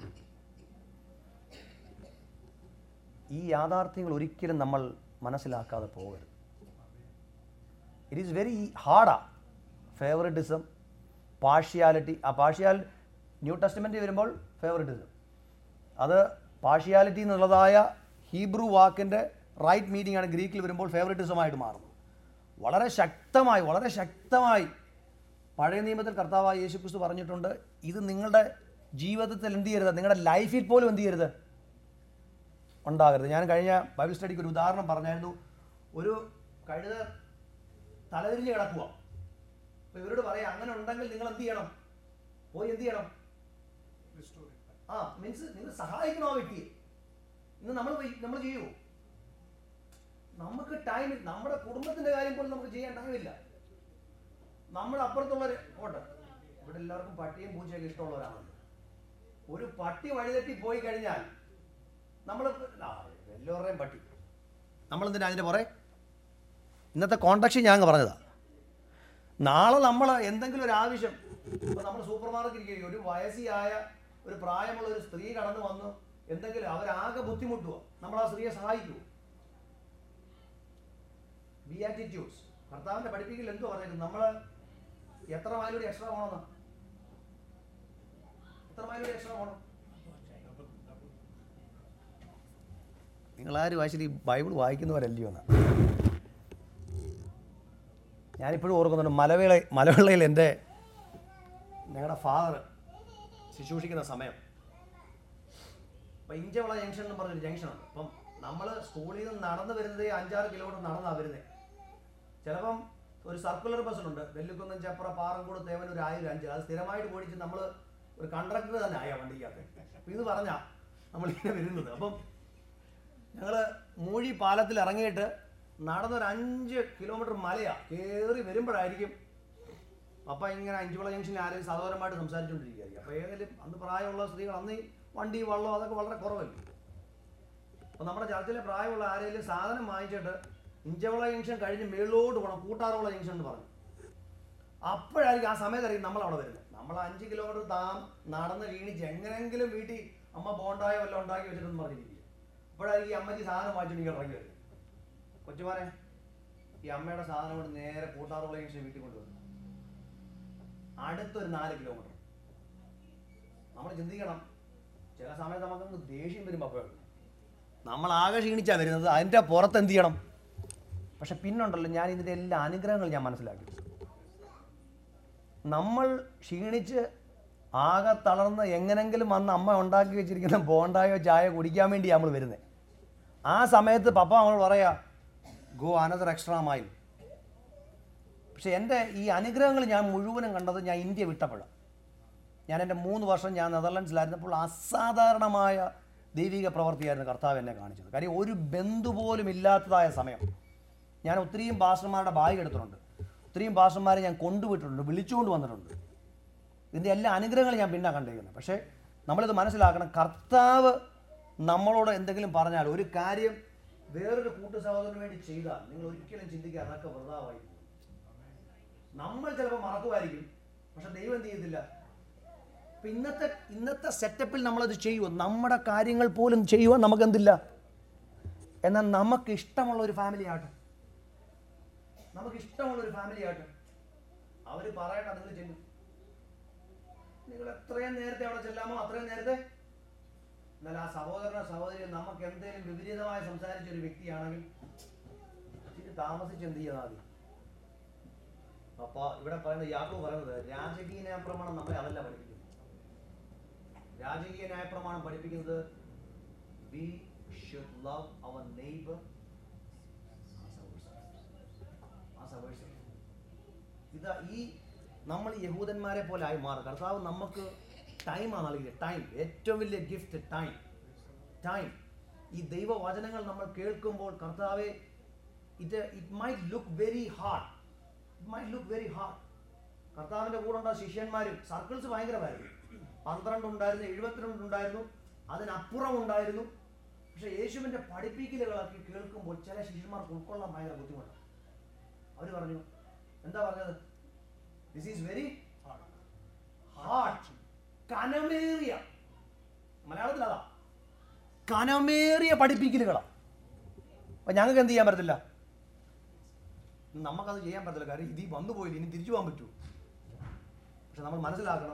ഈ യാഥാർത്ഥ്യങ്ങൾ ഒരിക്കലും നമ്മൾ മനസ്സിലാക്കാതെ പോകരുത് ഇറ്റ് ഈസ് വെരി ഹാർഡാ ഫേവറിറ്റിസം പാർഷ്യാലിറ്റി ആ പാർഷ്യാൽ ന്യൂ ടെസ്റ്റ്മെൻറ്റ് വരുമ്പോൾ ഫേവറിറ്റിസം അത് പാർഷ്യാലിറ്റി എന്നുള്ളതായ ഹീബ്രു വാക്കിൻ്റെ റൈറ്റ് മീനിങ് ആണ് ഗ്രീക്കിൽ വരുമ്പോൾ ഫേവറിറ്റിസമായിട്ട് മാറുന്നത് വളരെ ശക്തമായി വളരെ ശക്തമായി പഴയ നിയമത്തിൽ കർത്താവായ യേശു ക്രിസ്തു പറഞ്ഞിട്ടുണ്ട് ഇത് നിങ്ങളുടെ ജീവിതത്തിൽ എന്ത് ചെയ്യരുത് നിങ്ങളുടെ ലൈഫിൽ പോലും എന്ത് ചെയ്യരുത് ഉണ്ടാകരുത് ഞാൻ കഴിഞ്ഞ ബൈബിൾ സ്റ്റഡിക്ക് ഒരു ഉദാഹരണം പറഞ്ഞായിരുന്നു ഒരു കഴുത തലതിരിഞ്ഞ് കിടക്കുക അപ്പോൾ ഇവരോട് പറയാം അങ്ങനെ ഉണ്ടെങ്കിൽ നിങ്ങൾ എന്ത് ചെയ്യണം പോയി എന്ത് ചെയ്യണം ആ മീൻസ് നിങ്ങൾ സഹായിക്കണം ആ വ്യക്തിയെ ഇന്ന് നമ്മൾ നമ്മൾ ചെയ്യൂ നമുക്ക് ടൈം നമ്മുടെ കുടുംബത്തിന്റെ കാര്യം പോലും നമുക്ക് ചെയ്യാൻ ടൈമില്ല നമ്മുടെ അപ്പുറത്തുള്ളവർ ഓട്ടെ ഇവിടെ എല്ലാവർക്കും പട്ടിയും പൂച്ചയൊക്കെ ഇഷ്ടമുള്ളവരാണ് ഒരു പട്ടി വഴിതെറ്റി പോയി കഴിഞ്ഞാൽ നമ്മൾ എല്ലാവരുടെയും പട്ടി നമ്മളെന്തിനാ അതിൻ്റെ പുറേ ഇന്നത്തെ കോണ്ടാക്ട് ഞാൻ അങ്ങ് പറഞ്ഞതാ നാളെ നമ്മൾ എന്തെങ്കിലും ഒരു ആവശ്യം ഇപ്പോൾ നമ്മൾ സൂപ്പർ മാർക്കറ്റിൽ ഇരിക്കുകയും ഒരു വയസ്സിയായ ഒരു പ്രായമുള്ള ഒരു സ്ത്രീ കടന്നു വന്നു എന്തെങ്കിലും അവരാകെ ബുദ്ധിമുട്ടുക നമ്മൾ ആ സ്ത്രീയെ സഹായിക്കുമോ ബിയാറ്റിറ്റ്യൂഡ്സ് ഭർത്താവിൻ്റെ പഠിപ്പിക്കൽ എന്തോ പറഞ്ഞിരിക്കുന്നത് നമ്മൾ എത്ര മൈലൂടെ എക്സ്ട്രാ പോകണമെന്ന് എത്ര മൈലൂടെ എക്സ്ട്രാ പോകണം നിങ്ങളാരും ആക്ച്വലി ബൈബിൾ വായിക്കുന്നവരല്ലയോ എന്നാ ഞാനിപ്പോഴും ഓർക്കുന്നുണ്ട് മലവേള മലവേളയിൽ എൻ്റെ ഞങ്ങളുടെ ഫാദർ ശുശ്രൂഷിക്കുന്ന സമയം അപ്പം ഇഞ്ചവള ജംഗ്ഷൻ എന്ന് പറഞ്ഞൊരു ജംഗ്ഷനുണ്ട് അപ്പം നമ്മൾ സ്കൂളിൽ നിന്ന് നടന്നു വരുന്നത് അഞ്ചാറ് കിലോമീറ്റർ നടന്നാണ് വരുന്നത് ചിലപ്പം ഒരു സർക്കുലർ ബസ്സിലുണ്ട് നെല്ലിക്കുന്നം ചപ്പറ പാറങ്കോട് തേവനൂർ ആയിരം അഞ്ച് അത് സ്ഥിരമായിട്ട് പോയിട്ട് നമ്മൾ ഒരു കണ്ടക്ടർ തന്നെ ആയ വണ്ടിക്കകത്ത് അപ്പം ഇത് പറഞ്ഞാ നമ്മളിങ്ങനെ വരുന്നത് അപ്പം ഞങ്ങൾ മൂഴി പാലത്തിൽ ഇറങ്ങിയിട്ട് നടന്നൊരു അഞ്ച് കിലോമീറ്റർ മലയാ കയറി വരുമ്പോഴായിരിക്കും അപ്പം ഇങ്ങനെ അഞ്ചുവിള ജംഗ്ഷനിൽ ആരെയും സാധാരണമായിട്ട് സംസാരിച്ചുകൊണ്ടിരിക്കുകയായിരിക്കും അപ്പോൾ ഏതെങ്കിലും അന്ന് പ്രായമുള്ള സ്ത്രീകൾ അന്ന് ഈ വണ്ടി വള്ളം അതൊക്കെ വളരെ കുറവല്ലേ അപ്പോൾ നമ്മുടെ ചർച്ചിലെ പ്രായമുള്ള ആരെങ്കിലും സാധനം വാങ്ങിച്ചിട്ട് ഇഞ്ചവള ജംഗ്ഷൻ കഴിഞ്ഞ് മേളിലോട്ട് പോകണം കൂട്ടാറുള്ള ജംഗ്ഷൻ എന്ന് പറഞ്ഞു അപ്പോഴായിരിക്കും ആ സമയത്തായിരിക്കും നമ്മൾ അവിടെ വരുന്നത് നമ്മൾ അഞ്ച് കിലോമീറ്റർ താം നടന്ന് ക്ഷീണിച്ച് എങ്ങനെയെങ്കിലും വീട്ടിൽ അമ്മ ബോണ്ടായോ വല്ലതും ഉണ്ടാക്കി വെച്ചിട്ടെന്ന് പറഞ്ഞിരിക്കും അപ്പോഴായിരിക്കും ഈ അമ്മച്ചി സാധനം വാങ്ങിച്ചിട്ട് ഇങ്ങനെ ഇറങ്ങി വരുന്നത് കൊച്ചുമാരെ ഈ അമ്മയുടെ സാധനം കൊണ്ട് നേരെ കൂട്ടാറുള്ള ജംഗ്ഷൻ വീട്ടിൽ കൊണ്ടുവന്നു അടുത്തൊരു നാല് കിലോമീറ്റർ നമ്മൾ ചിന്തിക്കണം ചില സമയത്ത് നമുക്കങ്ങ് ദേഷ്യം വരും അപ്പോഴും നമ്മൾ ആകെ ക്ഷീണിച്ചാണ് വരുന്നത് അതിൻ്റെ പുറത്ത് എന്ത് ചെയ്യണം പക്ഷെ പിന്നുണ്ടല്ലോ ഞാൻ ഇതിൻ്റെ എല്ലാ അനുഗ്രഹങ്ങളും ഞാൻ മനസ്സിലാക്കി നമ്മൾ ക്ഷീണിച്ച് ആകെ തളർന്ന് എങ്ങനെങ്കിലും വന്ന് അമ്മ ഉണ്ടാക്കി വെച്ചിരിക്കുന്ന ബോണ്ടായോ ചായ കുടിക്കാൻ വേണ്ടി നമ്മൾ വരുന്നത് ആ സമയത്ത് പപ്പ നമ്മൾ പറയാ ഗോ അനദർ എക്സ്ട്രാ മൈൽ പക്ഷെ എൻ്റെ ഈ അനുഗ്രഹങ്ങൾ ഞാൻ മുഴുവനും കണ്ടത് ഞാൻ ഇന്ത്യ വിട്ടപ്പോഴാണ് ഞാൻ എൻ്റെ മൂന്ന് വർഷം ഞാൻ നെതർലൻഡ്സിലായിരുന്നപ്പോൾ അസാധാരണമായ ദൈവിക പ്രവൃത്തിയായിരുന്നു കർത്താവ് എന്നെ കാണിച്ചത് കാര്യം ഒരു ബന്ധു പോലും ഇല്ലാത്തതായ സമയം ഞാൻ ഒത്തിരിയും പാസ്റ്റർമാരുടെ ബാഗ് എടുത്തിട്ടുണ്ട് ഒത്തിരിയും പാസ്റ്റർമാരെ ഞാൻ കൊണ്ടുപോയിട്ടുണ്ട് വിളിച്ചുകൊണ്ട് വന്നിട്ടുണ്ട് ഇതിൻ്റെ എല്ലാ അനുഗ്രഹങ്ങളും ഞാൻ പിന്നെ കണ്ടിരിക്കുന്നത് പക്ഷേ നമ്മളിത് മനസ്സിലാക്കണം കർത്താവ് നമ്മളോട് എന്തെങ്കിലും പറഞ്ഞാൽ ഒരു കാര്യം വേറൊരു കൂട്ടു സഹോദരന് വേണ്ടി ചെയ്താൽ നിങ്ങൾ ഒരിക്കലും ചിന്തിക്കുക അതൊക്കെ വൃതാവായി പോകും. നമ്മൾ ചിലപ്പോൾ മറക്കുമായിരിക്കും പക്ഷെ ദൈവം എന്ത് ചെയ്യത്തില്ല ഇപ്പൊ ഇന്നത്തെ ഇന്നത്തെ സെറ്റപ്പിൽ നമ്മളത് ചെയ്യുമോ നമ്മുടെ കാര്യങ്ങൾ പോലും ചെയ്യുവാൻ നമുക്ക് എന്തില്ല എന്നാൽ നമുക്ക് ഇഷ്ടമുള്ള ഒരു ഫാമിലി ആട്ടെ നമുക്ക് ഇഷ്ടമുള്ള ഒരു ഫാമിലി ആട്ടെ അവർ പറയട്ടെ നിങ്ങൾ ചെല്ലും നിങ്ങൾ എത്രയും നേരത്തെ അവിടെ ചെല്ലാമോ അത്രയും നേരത്തെ എന്നാൽ ആ സഹോദരനോ സഹോദരിയോ നമുക്ക് എന്തെങ്കിലും വിപരീതമായി സംസാരിച്ച ഒരു വ്യക്തിയാണെങ്കിൽ ഇച്ചിരി താമസിച്ച് എന്ത് ചെയ്താൽ മതി അപ്പൊ ഇവിടെ പറയുന്നത് യാക്കോബ് പറയുന്നത് രാജകീയ ന്യായപ്രമാണം നമ്മളെ അതല്ല പഠിപ്പിക്കുന്നത് രാജകീയ ന്യായപ്രമാണം പഠിപ്പിക്കുന്നത് we should love our neighbour ഇതാ ഈ നമ്മൾ യഹൂദന്മാരെ പോലെ ആയി മാറും കർത്താവ് നമുക്ക് ടൈമാണ് നൽകിയത് ടൈം ഏറ്റവും വലിയ ഗിഫ്റ്റ് ടൈം ടൈം ഈ ദൈവവചനങ്ങൾ നമ്മൾ കേൾക്കുമ്പോൾ കർത്താവെ it it might look very hard it might look very hard കർത്താവിൻ്റെ കൂടെ ഉണ്ടായ ശിഷ്യന്മാരും സർക്കിൾസ് ഭയങ്കരമായിരുന്നു പന്ത്രണ്ട് ഉണ്ടായിരുന്നു എഴുപത്തിരണ്ട് ഉണ്ടായിരുന്നു അതിനപ്പുറം ഉണ്ടായിരുന്നു പക്ഷെ യേശുവിൻ്റെ പഠിപ്പിക്കലുകളൊക്കെ കേൾക്കുമ്പോൾ ചില ശിഷ്യന്മാർക്ക് ഉൾക്കൊള്ളാൻ ഭയങ്കര ബുദ്ധിമുട്ടാണ് അവർ പറഞ്ഞു എന്താ പറഞ്ഞത് ദിസ് ഈസ് വെരി ഹാർഡ് കനമേറിയ മലയാളത്തിൽ അതാ കനമേറിയ പഠിപ്പിക്കലുകളാണ് അപ്പം ഞങ്ങൾക്ക് എന്ത് ചെയ്യാൻ പറ്റത്തില്ല നമുക്കത് ചെയ്യാൻ പറ്റില്ല കാര്യം ഇതിൽ വന്നു പോയില്ല ഇനി തിരിച്ചു പോകാൻ പറ്റൂ പക്ഷെ നമ്മൾ മനസ്സിലാക്കണം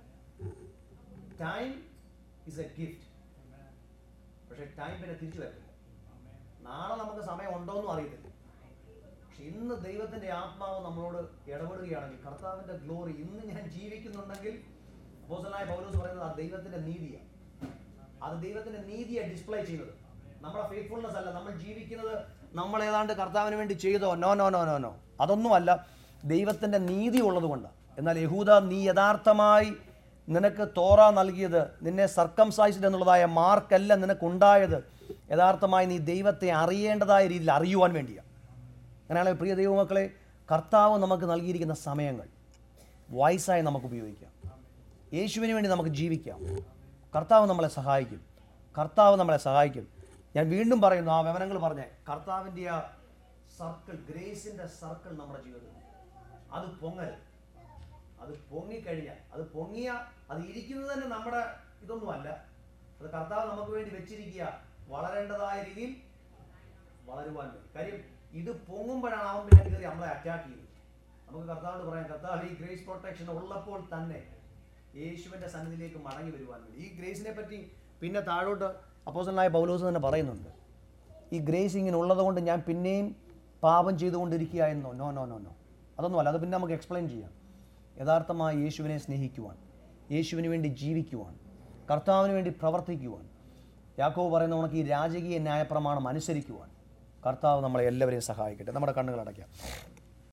ടൈം ഇസ് എ ഗിഫ്റ്റ് പക്ഷെ ടൈം പിന്നെ തിരിച്ചു വരത്തില്ല നാളെ നമുക്ക് സമയം ഉണ്ടോയെന്നും അറിയത്തില്ല പക്ഷെ ഇന്ന് ദൈവത്തിന്റെ ആത്മാവ് നമ്മളോട് ഇടപെടുകയാണെങ്കിൽ കർത്താവിന്റെ ഗ്ലോറി ഇന്ന് ഞാൻ ജീവിക്കുന്നുണ്ടെങ്കിൽ അപ്പോസലായ പൗലോസ് പറയുന്നത് ആ ദൈവത്തിന്റെ നീതിയാണ് അത് ദൈവത്തിന്റെ നീതിയാണ് ഡിസ്പ്ലേ ചെയ്യുന്നത് നമ്മുടെ ഫെയ്ത്ത്ഫുൾനെസ് അല്ല നമ്മൾ ജീവിക്കുന്നത് നമ്മൾ ഏതാണ്ട് കർത്താവിന് വേണ്ടി ചെയ്തോ no no no no no അതൊന്നുമല്ല ദൈവത്തിന്റെ നീതി ഉള്ളത് കൊണ്ടാണ് എന്നാൽ യഹൂദ നീ യഥാർത്ഥമായി നിനക്ക് തോറ നൽകിയത് നിന്നെ സർക്കംസൈസ്ഡ് എന്നുള്ളതായ മാർക്കല്ല നിനക്കുണ്ടായത് യഥാർത്ഥമായി നീ ദൈവത്തെ അറിയേണ്ടതായ രീതിയിൽ അറിയുവാൻ വേണ്ടിയാണ് അങ്ങനെയാണെങ്കിൽ പ്രിയ ദൈവമക്കളെ കർത്താവ് നമുക്ക് നൽകിയിരിക്കുന്ന സമയങ്ങൾ വയസ്സായി നമുക്ക് ഉപയോഗിക്കാം യേശുവിന് വേണ്ടി നമുക്ക് ജീവിക്കാം കർത്താവ് നമ്മളെ സഹായിക്കും കർത്താവ് നമ്മളെ സഹായിക്കും ഞാൻ വീണ്ടും പറയുന്നു ആ വിവരങ്ങൾ പറഞ്ഞേ കർത്താവിൻ്റെ ആ സർക്കിൾ ഗ്രേസിൻ്റെ സർക്കിൾ നമ്മുടെ ജീവിതത്തിൽ അത് പൊങ്ങരുത് അത് പൊങ്ങിക്കഴിഞ്ഞാൽ അത് പൊങ്ങിയ അത് ഇരിക്കുന്നത് തന്നെ നമ്മുടെ ഇതൊന്നുമല്ല അത് കർത്താവ് നമുക്ക് വേണ്ടി വെച്ചിരിക്കുക വളരേണ്ടതായ രീതിയിൽ വളരുവാൻ വേണ്ടി കാര്യം ഇത് പൊങ്ങുമ്പോഴാണ് അവൻ പിന്നെ കയറി നമ്മളെ അറ്റാക്ക് ചെയ്യുന്നത് നമുക്ക് കർത്താവിനോട് പറയാം കർത്താവ് ഈ ഗ്രേസ് പ്രൊട്ടക്ഷൻ ഉള്ളപ്പോൾ തന്നെ യേശുവിൻ്റെ സന്നിധിയിലേക്ക് മടങ്ങി വരുവാൻ വേണ്ടി ഈ ഗ്രേസിനെ പറ്റി പിന്നെ താഴോട്ട് അപ്പോസനായ പൗലോസ് തന്നെ പറയുന്നുണ്ട് ഈ ഗ്രേസ് ഇങ്ങനെ ഉള്ളതുകൊണ്ട് ഞാൻ പിന്നെയും പാപം ചെയ്തുകൊണ്ടിരിക്കുകയായിരുന്നോ നോ നോ നോ നോ അതൊന്നുമല്ല അത് പിന്നെ നമുക്ക് എക്സ്പ്ലെയിൻ ചെയ്യാം യഥാർത്ഥമായി യേശുവിനെ സ്നേഹിക്കുവാൻ യേശുവിന് വേണ്ടി ജീവിക്കുവാൻ കർത്താവിന് വേണ്ടി പ്രവർത്തിക്കുവാൻ യാക്കോവ് പറയുന്ന കണക്ക് ഈ രാജകീയ ന്യായപ്രമാണം അനുസരിക്കുവാൻ കർത്താവ് നമ്മളെ എല്ലാവരെയും സഹായിക്കട്ടെ നമ്മുടെ കണ്ണുകൾ അടയ്ക്കാം